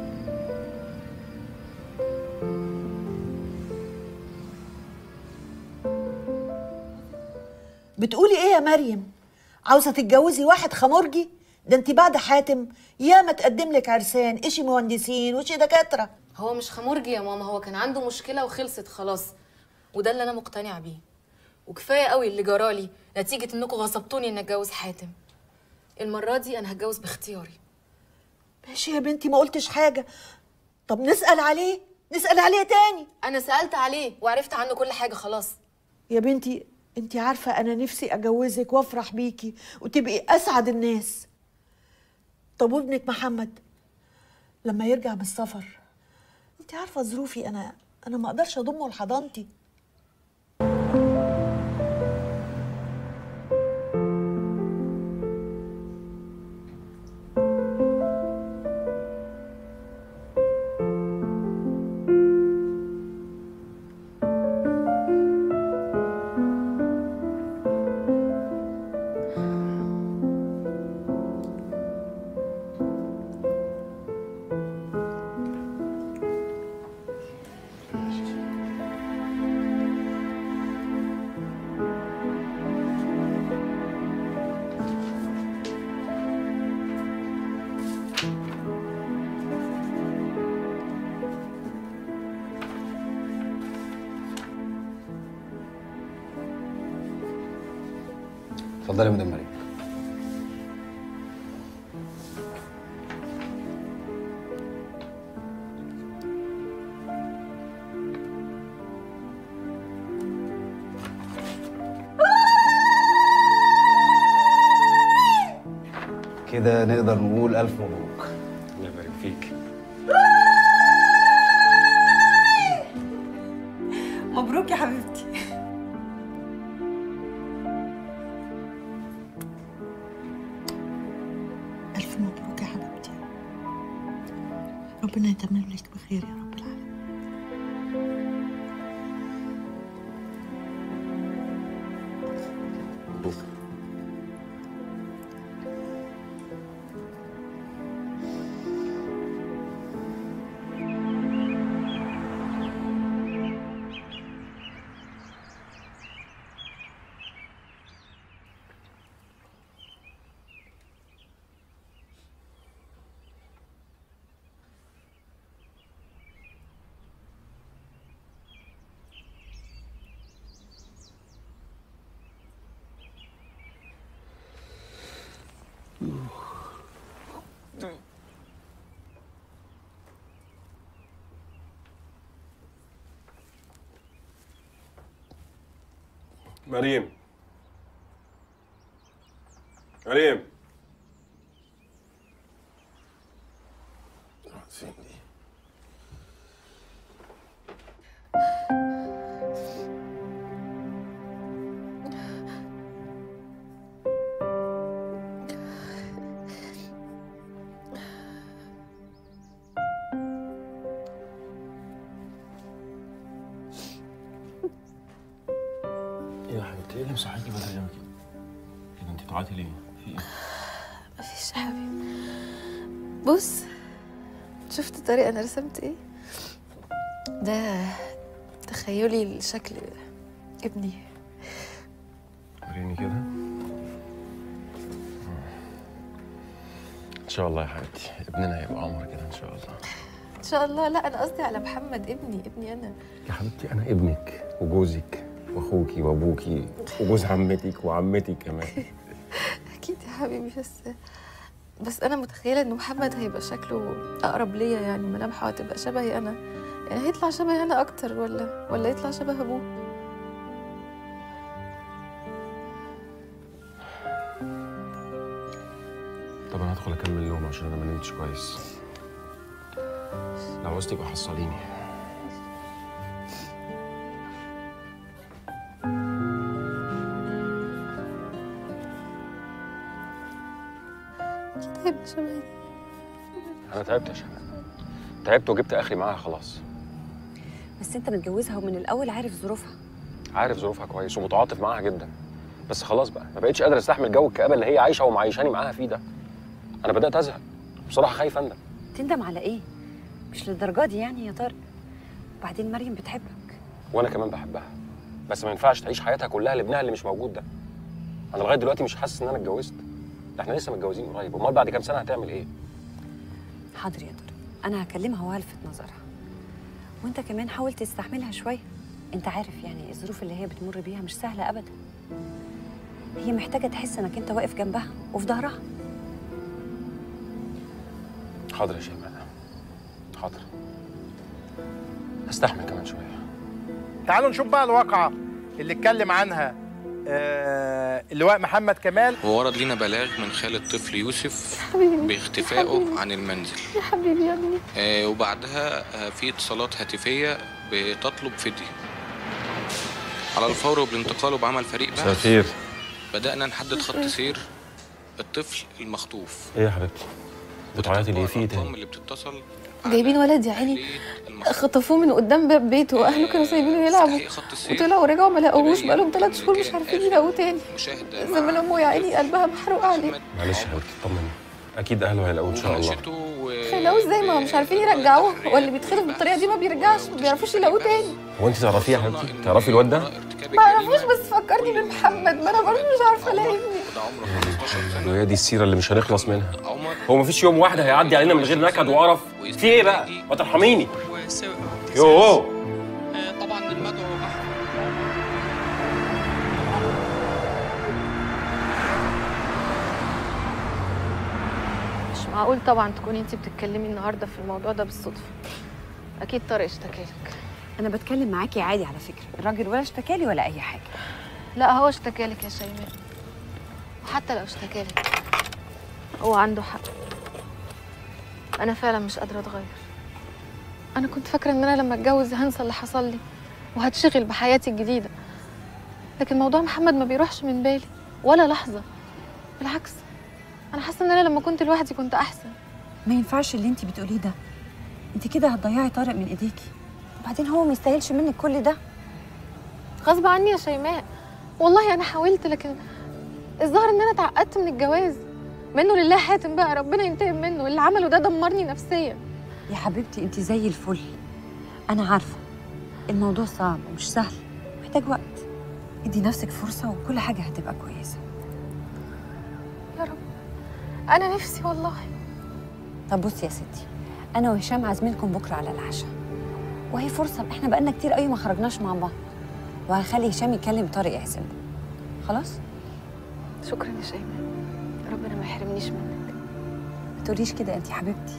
بتقولي ايه يا مريم عاوزه تتجوزي واحد خمرجي ده انت بعد حاتم يا ما تقدم لك عرسان اشي مهندسين وشي دكاتره هو مش خمرجي يا ماما هو كان عنده مشكلة وخلصت خلاص وده اللي أنا مقتنعة بيه وكفاية قوي اللي جرالي نتيجة إنكم غصبتوني إني أتجوز حاتم المرة دي أنا هتجوز باختياري ماشي يا بنتي ما قلتش حاجه طب نسال عليه نسال عليه تاني أنا سألت عليه وعرفت عنه كل حاجة خلاص يا بنتي انت عارفه انا نفسي اجوزك وافرح بيكي وتبقي اسعد الناس طب وابنك محمد لما يرجع من السفر انت عارفه ظروفي انا انا ما اقدرش اضمه لحضانتي اتفضلي يا مدام مريم كده نقدر نقول الف مبروك الله يبارك فيك مبروك يا حبيبتي ألف مبروك يا حبيبتي ربنا يتمم لك بخير يا رب العالمين مريم مريم فين دي؟ ايه يا حبيبتي ايه اللي مصحيكي بدري قوي كده؟ كده انت بتعيطي ليه؟ في ايه؟ مفيش يا حبيبي بص شفت طريقة أنا رسمت إيه؟ ده تخيلي لشكل ابني وريني كده ان شاء الله يا حبيبتي ابننا هيبقى عمر كده ان شاء الله إن شاء الله لا أنا قصدي على محمد ابني ابني أنا يا حبيبتي انا ابنك وجوزك واخوكي وابوكي وجوز عمتك وعمتك كمان أكيد يا حبيبي بس بس أنا متخيلة إن محمد هيبقى شكله أقرب ليا يعني ملامحه هتبقى شبهي أنا يعني هيطلع شبهي أنا أكتر ولا ولا يطلع شبه أبوه طب انا هدخل اكمل نوم عشان انا ما نمتش كويس لو عوزتي يبقى حصليني أكيد هيبقى شبهي انا تعبت يا شباب تعبت وجبت اخري معاها خلاص بس انت متجوزها ومن الاول عارف ظروفها عارف ظروفها كويس ومتعاطف معاها جدا بس خلاص بقى ما بقتش قادر استحمل جو الكآبه اللي هي عايشه ومعيشاني معاها فيه ده انا بدات ازهق بصراحه خايف اندم تندم على ايه مش للدرجه دي يعني يا طارق وبعدين مريم بتحبك وانا كمان بحبها بس ما ينفعش تعيش حياتها كلها لابنها اللي مش موجود ده انا لغايه دلوقتي مش حاسس ان انا اتجوزت ده احنا لسه متجوزين قريب امال بعد كام سنه هتعمل ايه حاضر يا طارق انا هكلمها وهلفت نظرها وانت كمان حاول تستحملها شويه انت عارف يعني الظروف اللي هي بتمر بيها مش سهله ابدا هي محتاجه تحس انك انت واقف جنبها وفي ظهرها حاضر يا شيماء حاضر هستحمل كمان شويه تعالوا نشوف بقى الواقعة اللي اتكلم عنها آه اللواء محمد كمال وورد لنا بلاغ من خال الطفل يوسف حبيبي باختفائه عن المنزل يا حبيبي يا ابني آه وبعدها آه في اتصالات هاتفية بتطلب فدية على الفور وبالانتقال وبعمل فريق مساء بحث الخير بدأنا نحدد خط سير الطفل المخطوف ايه يا حبيبتي بتعيطي ليه في ايه تاني اللي بتتصل جايبين ولد يا عيني خطفوه من قدام باب بيته واهله كانوا سايبينه يلعبوا وطلعوا ورجعوا ما لقوهوش بقالهم ثلاث شهور مش عارفين يلاقوه تاني زمان امه يا عيني قلبها محروق عليه معلش يا حبيبتي اطمني اكيد اهله هيلاقوه ان شاء الله خلوه ازاي ما هم مش عارفين يرجعوه واللي بيتخطف بالطريقه دي ما بيرجعش ما بيعرفوش يلاقوه تاني هو انت تعرفيه يا حبيبتي تعرفي الواد ده ما اعرفوش بس فكرني بمحمد ما انا برضه مش عارفه الاقي ابني وهي دي السيره اللي مش هنخلص منها هو مفيش يوم واحد هيعدي علينا من غير نكد وقرف في ايه بقى ما ترحميني يوه طبعا المدعو معقول طبعا تكوني انت بتتكلمي النهارده في الموضوع ده بالصدفه اكيد طارق اشتكالك انا بتكلم معاكي عادي على فكره الراجل ولا اشتكالي ولا اي حاجه لا هو اشتكالك يا شيماء وحتى لو اشتكالك هو عنده حق انا فعلا مش قادره اتغير انا كنت فاكره ان انا لما اتجوز هنسى اللي حصل لي وهتشغل بحياتي الجديده لكن موضوع محمد ما بيروحش من بالي ولا لحظه بالعكس انا حاسه ان انا لما كنت لوحدي كنت احسن ما ينفعش اللي انت بتقوليه ده انت كده هتضيعي طارق من ايديكي وبعدين هو ما يستاهلش منك كل ده غصب عني يا شيماء والله انا حاولت لكن الظاهر ان انا اتعقدت من الجواز منه لله حاتم بقى ربنا ينتقم منه اللي عمله ده دمرني نفسيا يا حبيبتي انت زي الفل انا عارفه الموضوع صعب ومش سهل محتاج وقت ادي نفسك فرصه وكل حاجه هتبقى كويسه يا رب انا نفسي والله طب بصي يا ستي انا وهشام عازمينكم بكره على العشاء وهي فرصه احنا بقالنا كتير قوي ما خرجناش مع بعض وهخلي هشام يكلم طارق يعزمه خلاص شكرا يا شيماء ربنا ما يحرمنيش منك ما تقوليش كده انت حبيبتي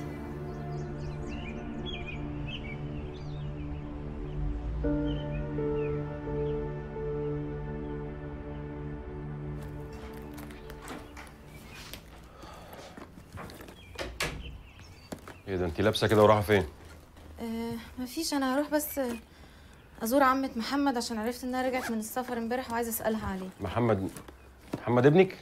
ايه ده انت لابسه كده ورايحه فين أه مفيش انا هروح بس ازور عمة محمد عشان عرفت انها رجعت من السفر امبارح وعايزه اسالها عليه محمد محمد ابنك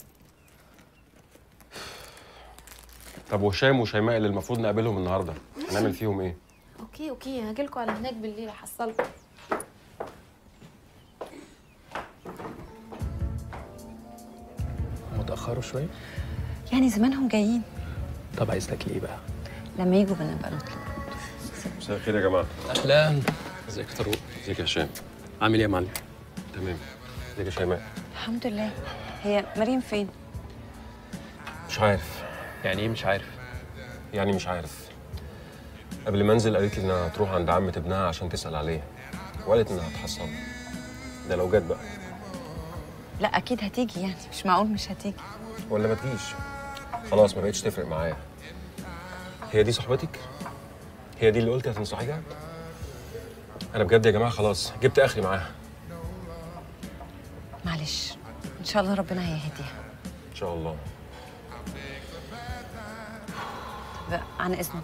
طب وهشام وشيماء اللي المفروض نقابلهم النهارده هنعمل فيهم ايه اوكي اوكي هاجيلكوا على هناك بالليل احصلكوا متأخروا شوية يعني زمانهم جايين طب عايز تاكلي ايه بقى؟ لما يجوا بنبقى نطلب مساء الخير يا جماعه اهلا ازيك يا طارق ازيك يا هشام عامل ايه يا معلم؟ تمام ازيك يا شيماء الحمد لله هي مريم فين مش عارف يعني ايه مش عارف يعني مش عارف قبل ما انزل قالت لي انها هتروح عند عمة ابنها عشان تسأل عليه وقالت انها هتحصل ده لو جت بقى لا اكيد هتيجي يعني مش معقول مش هتيجي ولا ما تجيش خلاص ما بقتش تفرق معايا هي دي صاحبتك هي دي اللي قلتي هتنصحيها انا بجد يا جماعه خلاص جبت اخري معاها معلش ان شاء الله ربنا هيهديها ان شاء الله بقى عن اذنك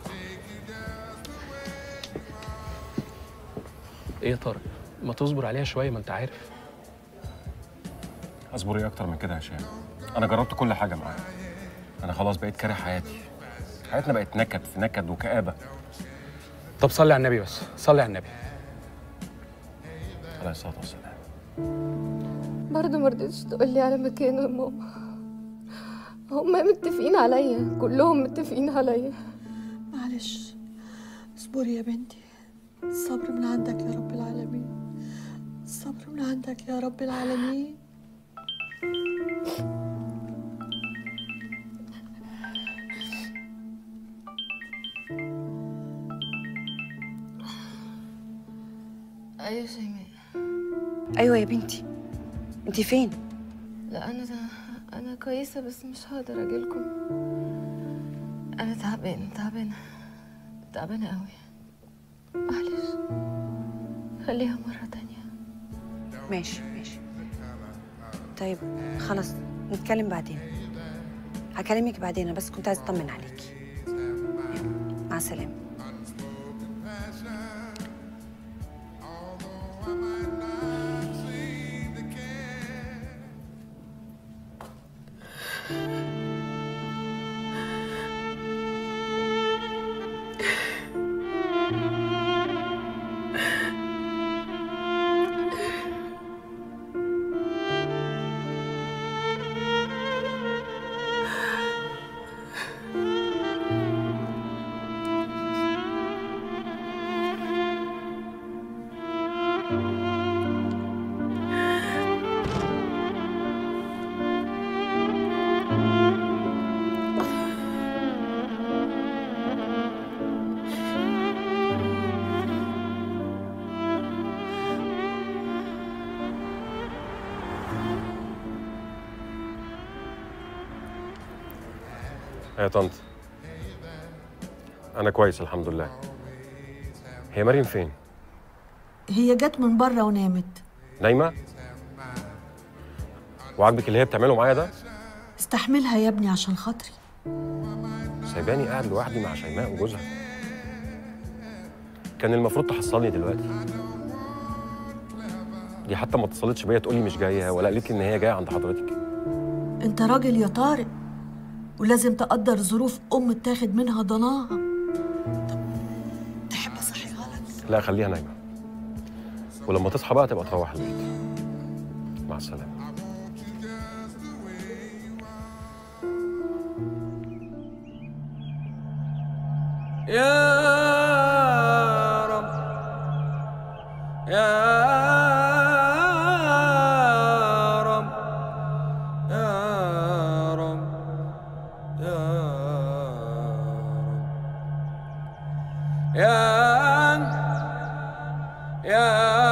ايه يا طارق؟ ما تصبر عليها شوية ما انت عارف اصبري اكتر من كده يا هشام انا جربت كل حاجه معاها انا خلاص بقيت كاره حياتي حياتنا بقت نكد في نكد وكآبه طب صلي على النبي بس صلي على النبي عليه الصلاه والسلام برضه ما رضيتش تقول لي على مكانه يا ماما هما متفقين عليا كلهم متفقين عليا معلش اصبري يا بنتي الصبر من عندك يا رب العالمين الصبر من عندك يا رب العالمين ايوه شيماء ايوه يا بنتي انت فين لا انا انا كويسه بس مش هقدر اجيلكم انا تعبانه تعبانه تعبانه قوي معلش خليها مره تانية ماشي ماشي طيب خلاص نتكلم بعدين هكلمك بعدين أنا بس كنت عايزه اطمن عليكي يلا، مع السلامه يا طنط انا كويس الحمد لله هي مريم فين هي جت من بره ونامت نايمه وعاجبك اللي هي بتعمله معايا ده استحملها يا ابني عشان خاطري سايباني قاعد لوحدي مع شيماء وجوزها كان المفروض تحصلني دلوقتي دي حتى ما اتصلتش بيا تقول لي مش جايه ولا قالت لي ان هي جايه عند حضرتك انت راجل يا طارق ولازم تقدر ظروف ام تاخد منها ضناها تحب اصحيها لك لا خليها نايمه ولما تصحى بقى تبقى تروح البيت مع السلامه يا رب يا رب يا رب يا رب يا يا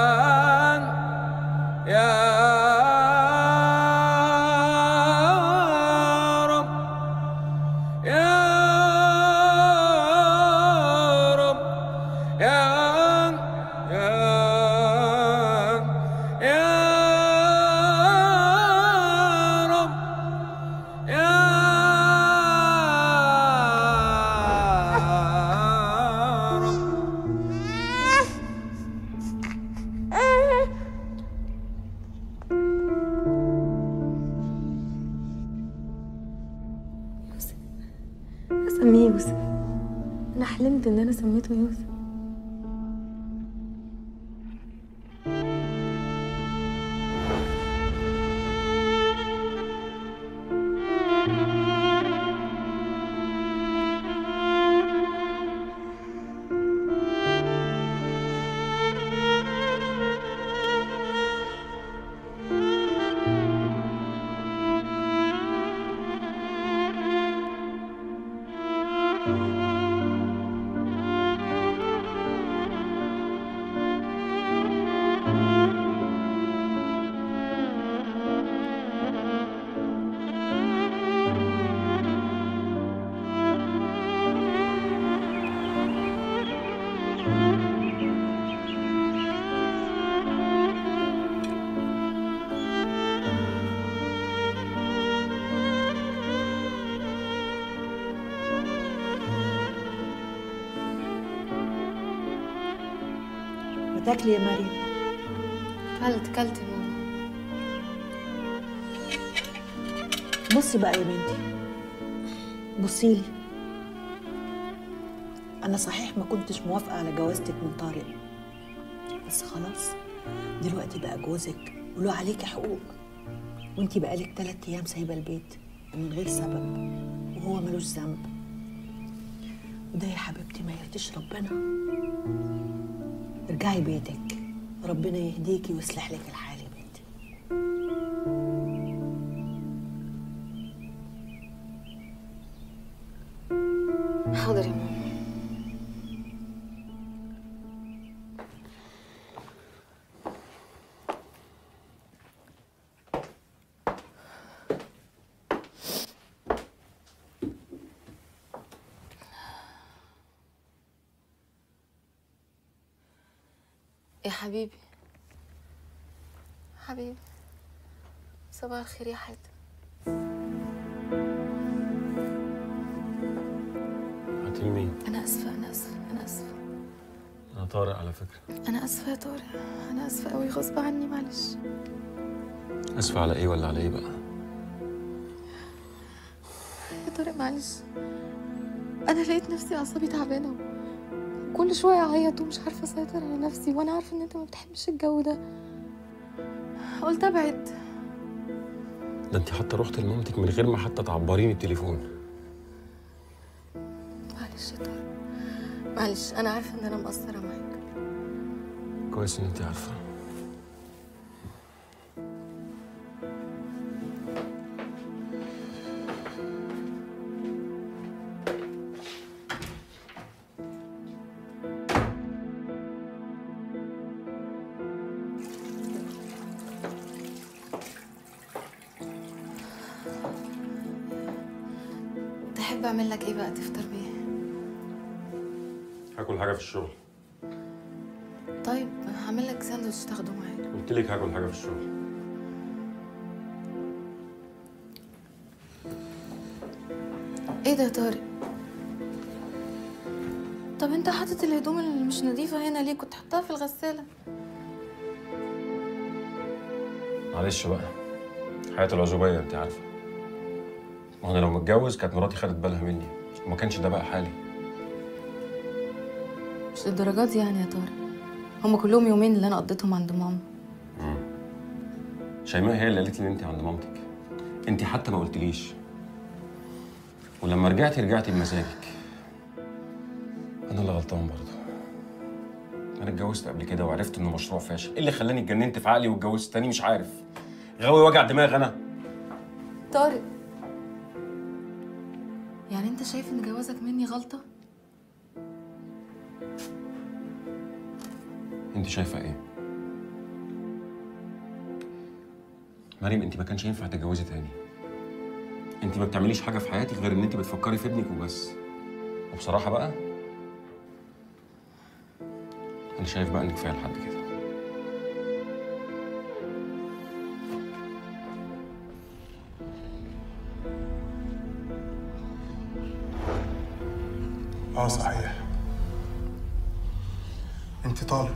يا رب يا رب يا يا يا رب يا اسميه يوسف انا حلمت ان انا سميته يوسف ما تاكلي يا مريم كلت كلت يا ماما بصي بقى يا بنتي بصي لي انا صحيح ما كنتش موافقه على جوازتك من طارق بس خلاص دلوقتي بقى جوزك وله عليكي حقوق وانتي بقالك تلات ايام سايبه البيت ومن غير سبب وهو ملوش ذنب وده يا حبيبتي ما يرضيش ربنا ارجعي بيتك ربنا يهديكي ويصلح لك الحال يا بنتي حاضر يا ماما يا حبيبي حبيبي صباح الخير يا حاتم هاتي مين انا اسفه انا اسفه انا اسفه انا طارق على فكره انا اسفه يا طارق انا اسفه قوي غصب عني معلش اسفه على ايه ولا على ايه بقى يا طارق معلش انا لقيت نفسي اعصابي تعبانه كل شويه اعيط ومش عارفه اسيطر على نفسي وانا عارفه ان انت ما بتحبش الجو ده قلت ابعد ده انت حتى رحت لمامتك من غير ما حتى تعبريني التليفون معلش يا طارق معلش انا عارفه ان انا مقصره معاك كويس ان انت عارفه تحب اعمل لك ايه بقى تفطر بيه هاكل حاجه في الشغل طيب هعمل لك ساندوتش تاخده معاك قلت لك هاكل حاجه في الشغل ايه ده يا طارق طب انت حاطط الهدوم اللي مش نظيفه هنا ليه كنت حطها في الغساله معلش بقى حياة العزوبية انت عارفة ما انا لو متجوز كانت مراتي خدت بالها مني وما كانش ده بقى حالي مش للدرجات دي يعني يا طارق هما كلهم يومين اللي انا قضيتهم عند ماما شيماء هي اللي قالت لي ان انت عند مامتك انت حتى ما قلتليش ولما رجعتي رجعتي بمزاجك انا اللي غلطان برضه انا اتجوزت قبل كده وعرفت انه مشروع فاشل ايه اللي خلاني اتجننت في عقلي واتجوزت تاني مش عارف غاوي وجع دماغ انا طارق يعني انت شايف ان جوازك مني غلطه انت شايفه ايه مريم انت ما كانش ينفع تتجوزي تاني انت ما بتعمليش حاجه في حياتك غير ان انت بتفكري في ابنك وبس وبصراحه بقى انا شايف بقى ان كفايه لحد كده اه صحيح انت طالب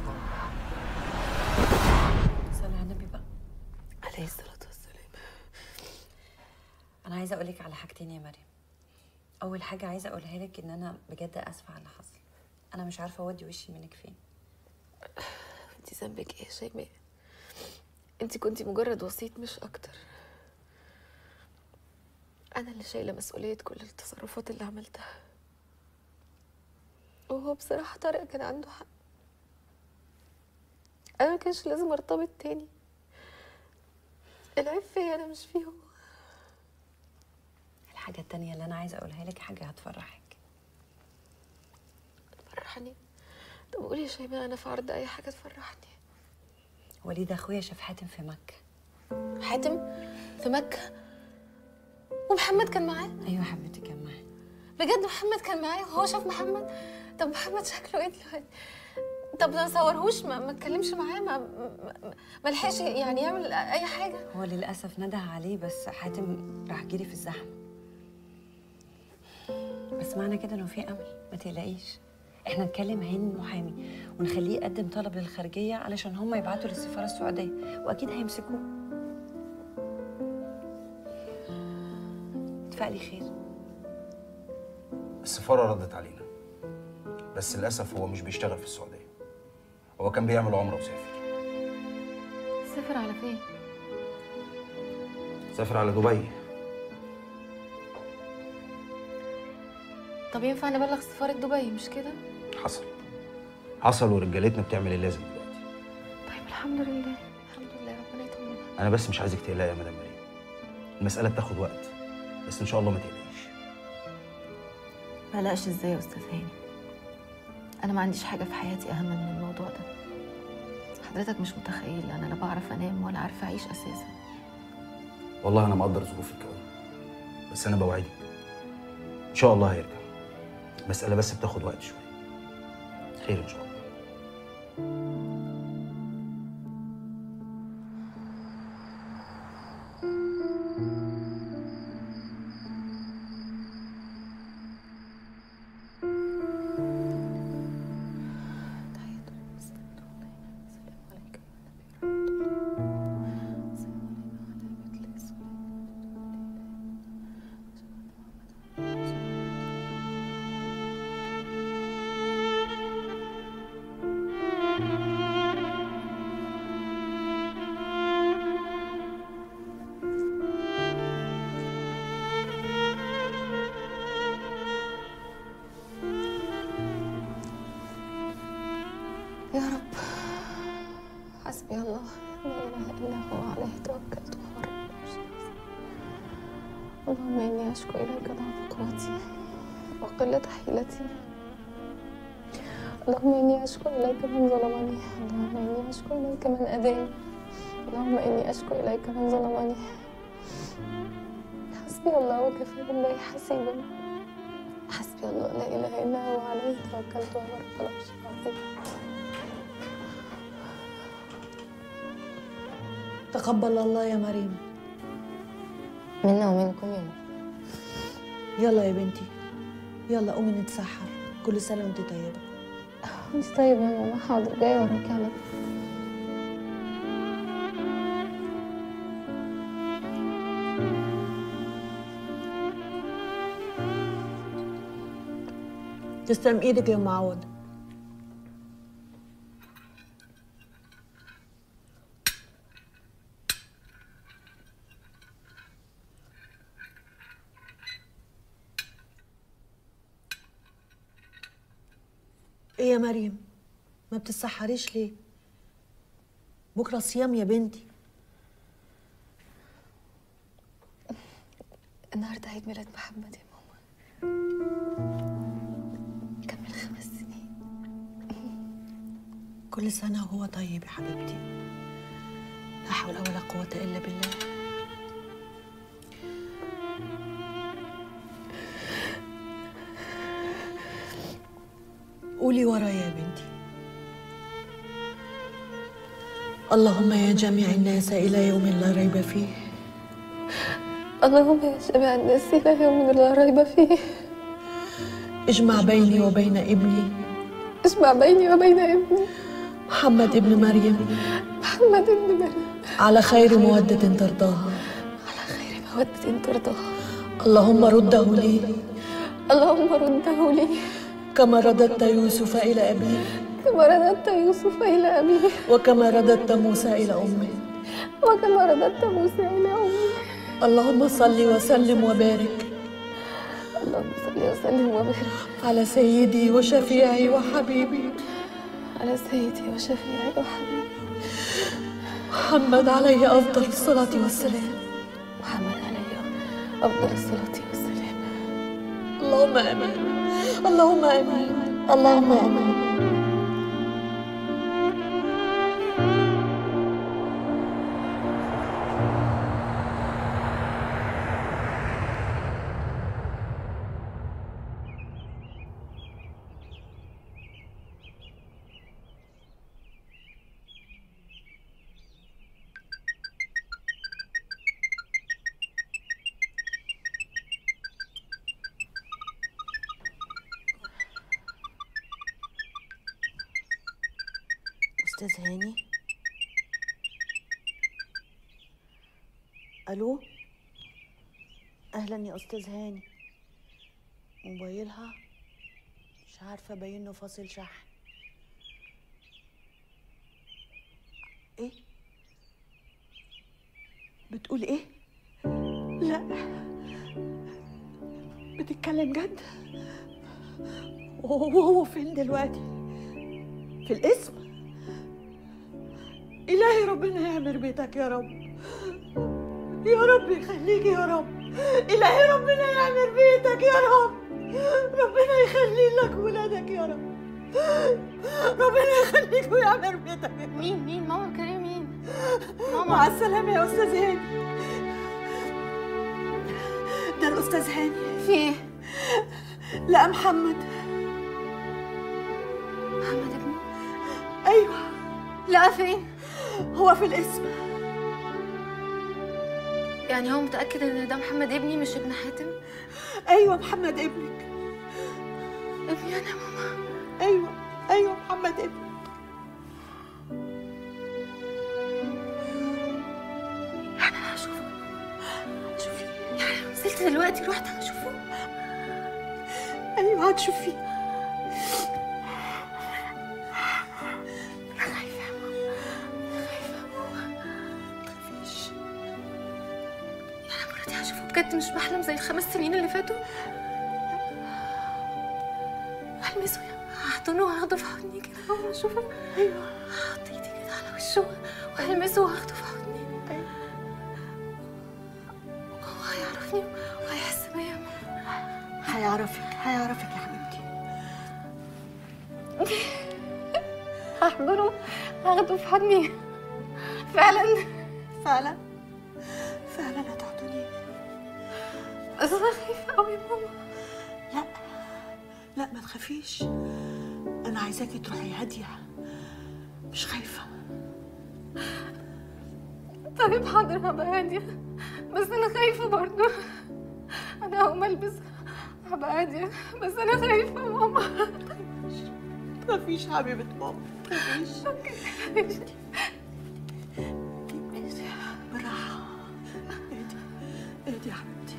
صلي على النبي بقى عليه الصلاه والسلام انا عايزه اقول لك على حاجتين يا مريم اول حاجه عايزه اقولها لك ان انا بجد اسفه على اللي حصل انا مش عارفه اودي وشي منك فين انت ذنبك ايه يا شيماء انت كنتي مجرد وسيط مش اكتر انا اللي شايله مسؤوليه كل التصرفات اللي عملتها وهو بصراحه طارق كان عنده حق انا ما كانش لازم ارتبط تاني العيب فيا انا مش فيه هو الحاجه التانية اللي انا عايزه اقولها لك حاجه هتفرحك فرحني طب قولي يا شيماء انا في عرض اي حاجه تفرحني وليد اخويا شاف حاتم في مكه حاتم في مكه ومحمد كان معاه ايوه حبيبتي كان معاه بجد محمد كان معايا وهو شاف محمد طب محمد شكله ايه دلوقتي طب ما صورهوش ما ما اتكلمش معاه ما ما- ما لحقش يعني يعمل اي حاجه هو للاسف نده عليه بس حاتم راح جري في الزحمه بس معنى كده انه في امل ما تقلقيش احنا نكلم هاني المحامي ونخليه يقدم طلب للخارجيه علشان هم يبعتوا للسفاره السعوديه واكيد هيمسكوه اتفقلي خير السفارة ردت علينا بس للأسف هو مش بيشتغل في السعودية هو كان بيعمل عمرة وسافر سافر على فين سافر على دبي طب ينفع نبلغ سفاره دبي مش كده حصل حصل ورجالتنا بتعمل اللازم دلوقتي طيب الحمد لله الحمد لله ربنا يطمنا أنا بس مش عايزك تقلقي يا مدام مريم المسألة بتاخد وقت بس إن شاء الله ما تقلقيش ما قلقش ازاي يا استاذ هاني انا ما عنديش حاجه في حياتي اهم من الموضوع ده حضرتك مش متخيل انا لا بعرف انام ولا عارفه اعيش اساسا والله أنا مقدر ظروفك أوي بس أنا بوعدك إن شاء الله هيرجع المسألة بس بتاخد وقت شوية خير إن شاء الله يا رب حسبي الله لا اله الا هو عليه توكلت وهو رب العرش العظيم. اللهم اني اشكو اليك ضعف قوتي وقله حيلتي اللهم اني اشكو اليك من ظلمني اللهم اني اشكو اليك من اذاني اللهم اني اشكو اليك من ظلمني حسبي الله وكفى بالله حسيبا حسبي الله لا اله الا هو عليه توكلت وهو رب العرش العظيم تقبل الله يا مريم منا ومنكم يا ماما يلا يا بنتي يلا قومي نتسحر كل سنة وانت طيبة انت طيب يا ماما حاضر جايه وراكي على طول. تسلم ايدك يا ام عوض ايه يا مريم ما بتتسحريش ليه بكره صيام يا بنتي النهارده عيد ميلاد محمد يا ماما كمل خمس سنين كل سنه وهو طيب يا حبيبتي لا حول ولا قوه الا بالله قولي ورايا يا بنتي اللهم يا جميع الناس الى يوم لا ريب فيه اللهم يا جميع الناس الى يوم لا ريب فيه اجمع بيني وبين ابني اجمع بيني وبين ابني محمد ابن مريم محمد ابن مريم على خير مودة ترضاها مودة ترضاها اللهم رده لي اللهم رده لي كما رددت يوسف إلى أبيه كما رددت يوسف إلى أبيه وكما رددت موسى إلى أمه وكما رددت موسى إلى أمه اللهم صل وسلم وبارك اللهم صل وسلم وبارك على سيدي وشفيعي وحبيبي على سيدي وشفيعي وحبيبي محمد عليه أفضل الصلاة والسلام محمد عليه أفضل الصلاة والسلام اللهم آمين اللهم آمين اللهم آمين أستاذ هاني ألو أهلا يا أستاذ هاني موبايلها مش عارفة باينه فاصل شحن إيه بتقول إيه لا بتتكلم جد وهو هو فين دلوقتي في الاسم إلهي ربنا يعمر بيتك يا رب يا رب يخليك يا رب إلهي ربنا يعمر بيتك يا رب ربنا يخلي لك ولادك يا رب ربنا يخليك ويعمر بيتك مين مين ماما بتكلمي مين ماما مع السلامة يا أستاذ هاني ده الأستاذ هاني في إيه؟ لا محمد محمد ابني أيوه لا فين هو في الاسم يعني هو متأكد إن ده محمد ابني مش ابن حاتم؟ أيوه محمد ابنك ابني أنا ماما أيوه أيوه محمد ابنك أنا هشوفه شوفي يعني نزلت دلوقتي رحت هشوفه أيوه هتشوفيه أنا خايفة يا ماما أنا خايفة يا ماما متخافيش يعني المرة دي هشوفه بجد مش بحلم زي الخمس سنين اللي فاتوا هلمسه هحضنه وهاخده في حضني كده أول ما أشوفه أيوه هحط إيدي كده على وشه وهلمسه وهاخده في حضني هو هيعرفني وهيحس بيا يا ماما هيعرفك هيعرفك يا حبيبتي هحضنه هاخده في حضني فعلا فعلا فعلا هتحضنيه بس أنا خايفة أوي يا ماما لا لا ما تخافيش انا عايزاكي تروحي هاديه مش خايفه طيب حاضر هبقى هادية بس أنا خايفة برضو أنا هقوم ألبس هبقى هادية بس أنا خايفة يا ماما تخافيش حبيبه ماما تخافيش بالراحه اهدي اهدي يا حبيبتي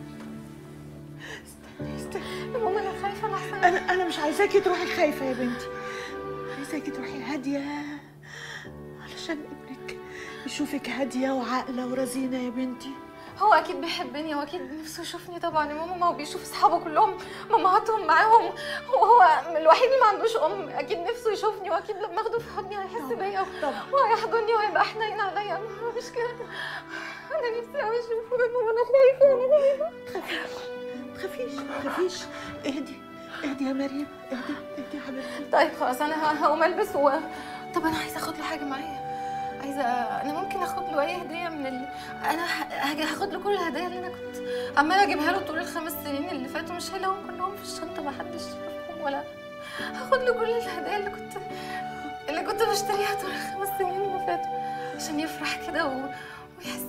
استني استني يا ماما أنا خايفة لحسن انا انا مش عايزاكي تروحي خايفه يا بنتي عايزاكي تروحي هاديه علشان ابنك يشوفك هاديه وعاقله ورزينه يا بنتي هو أكيد بيحبني وأكيد نفسه يشوفني طبعا يا ماما ما هو بيشوف أصحابه كلهم مامهاتهم معاهم وهو الوحيد اللي ما عندوش أم أكيد نفسه يشوفني وأكيد لما أخده في حضني هيحس بيا وهيحضني وهيبقى حنين عليا مش كده أنا نفسي أوي أشوفه يا ماما أنا خايفة أنا خايفة تخافيش تخافيش اهدي اهدي يا مريم اهدي اهدي يا حبيبتي طيب خلاص انا ه- هقوم البس و طب انا عايزه اخد له حاجه معايا عايزه انا ممكن اخد له اي هديه من ال... انا ه- هاجي هاخد له كل الهدايا اللي انا كنت عماله اجيبها له طول الخمس سنين اللي فاتوا مش هلاقيهم كلهم في الشنطه ما حدش شافهم ولا هاخد له كل الهدايا اللي كنت اللي كنت بشتريها طول الخمس سنين اللي فاتوا عشان يفرح كده و... ويحس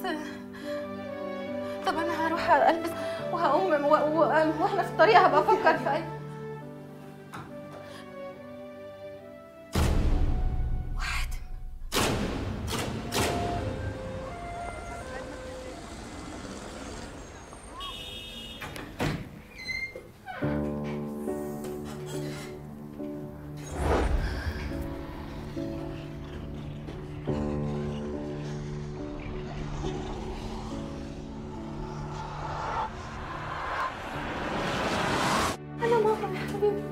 طب انا هروح البس وهقوم و... و... واحنا في الطريق هبقى افكر في اي انا ماما يا حبيبي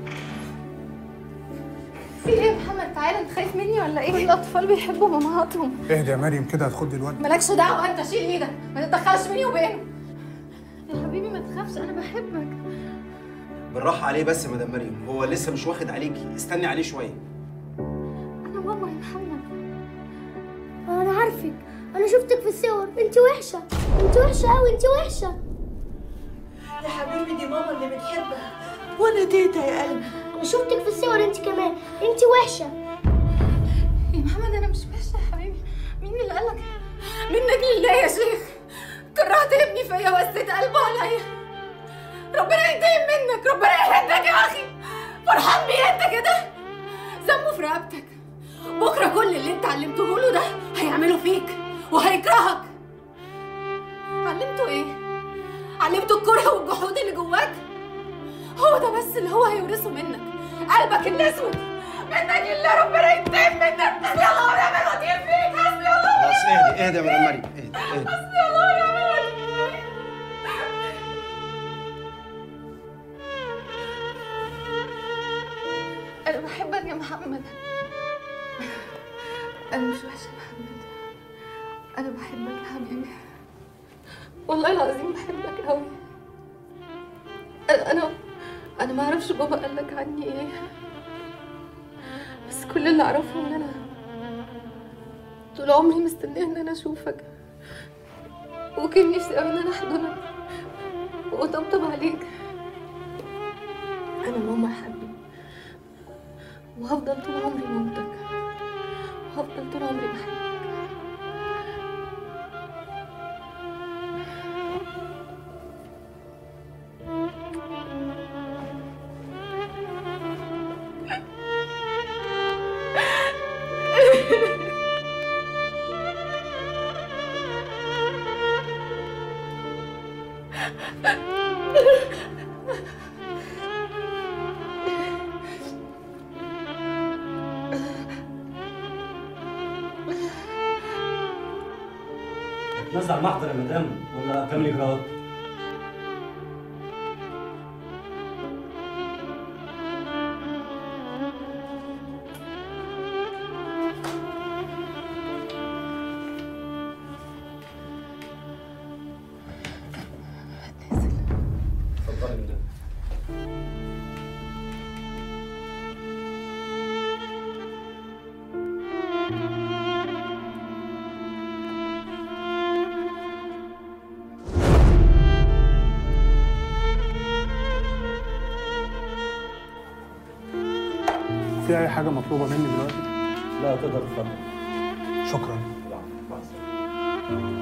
في ايه يا محمد تعالى انت خايف مني ولا ايه الاطفال بيحبوا مامهاتهم اهدي يا مريم كده هتخدي الواد مالكش دعوه انت شيل ايدك ما تتدخلش بيني وبينه يا حبيبي ما تخافش انا بحبك بالراحه عليه بس يا مدام مريم هو لسه مش واخد عليكي استني عليه شويه انا ماما يا محمد انا عارفك انا شفتك في الصور انت وحشه انت وحشه قوي انت وحشه يا حبيبي دي ماما اللي بتحبها وانا تيتا يا قلبي انا شفتك في الصور انت كمان انت وحشه يا محمد انا مش وحشه يا حبيبي مين اللي قالك منك لله يا شيخ كرهت ابني فيا وقسيت قلبه عليا ربنا ينتقم منك ربنا يحبك يا اخي فرحان بيه انت كده ذنبه في رقبتك بكره كل اللي انت علمته له ده هيعمله فيك وهيكرهك علمته ايه علمته الكره والجحود اللي جواك هو ده بس اللي هو هيورثه منك قلبك الاسود منك لله ربنا ينتقم منك حسبي الله ونعم الوكيل فيك حسبي الله خلاص اهدي اهدي يا مدام مريم اهدي اهدي حسبي الله ونعم الوكيل انا بحبك يا محمد انا مش وحشه يا محمد انا بحبك يا حبيبي والله العظيم بحبك قوي انا انا انا ما اعرفش بابا قال لك عني ايه بس كل اللي اعرفه ان انا طول عمري مستنيه ان انا اشوفك وكان نفسي قوي ان انا احضنك واطبطب عليك انا ماما يا حبيبي وهفضل طول عمري مامتك وهفضل طول عمري بحبك نزل على المحضر يا مدام ولا كامل اجراءات؟ اتفضلي يا مدام في اي حاجه مطلوبه مني دلوقتي لا تقدر تفضل شكرا مع السلامه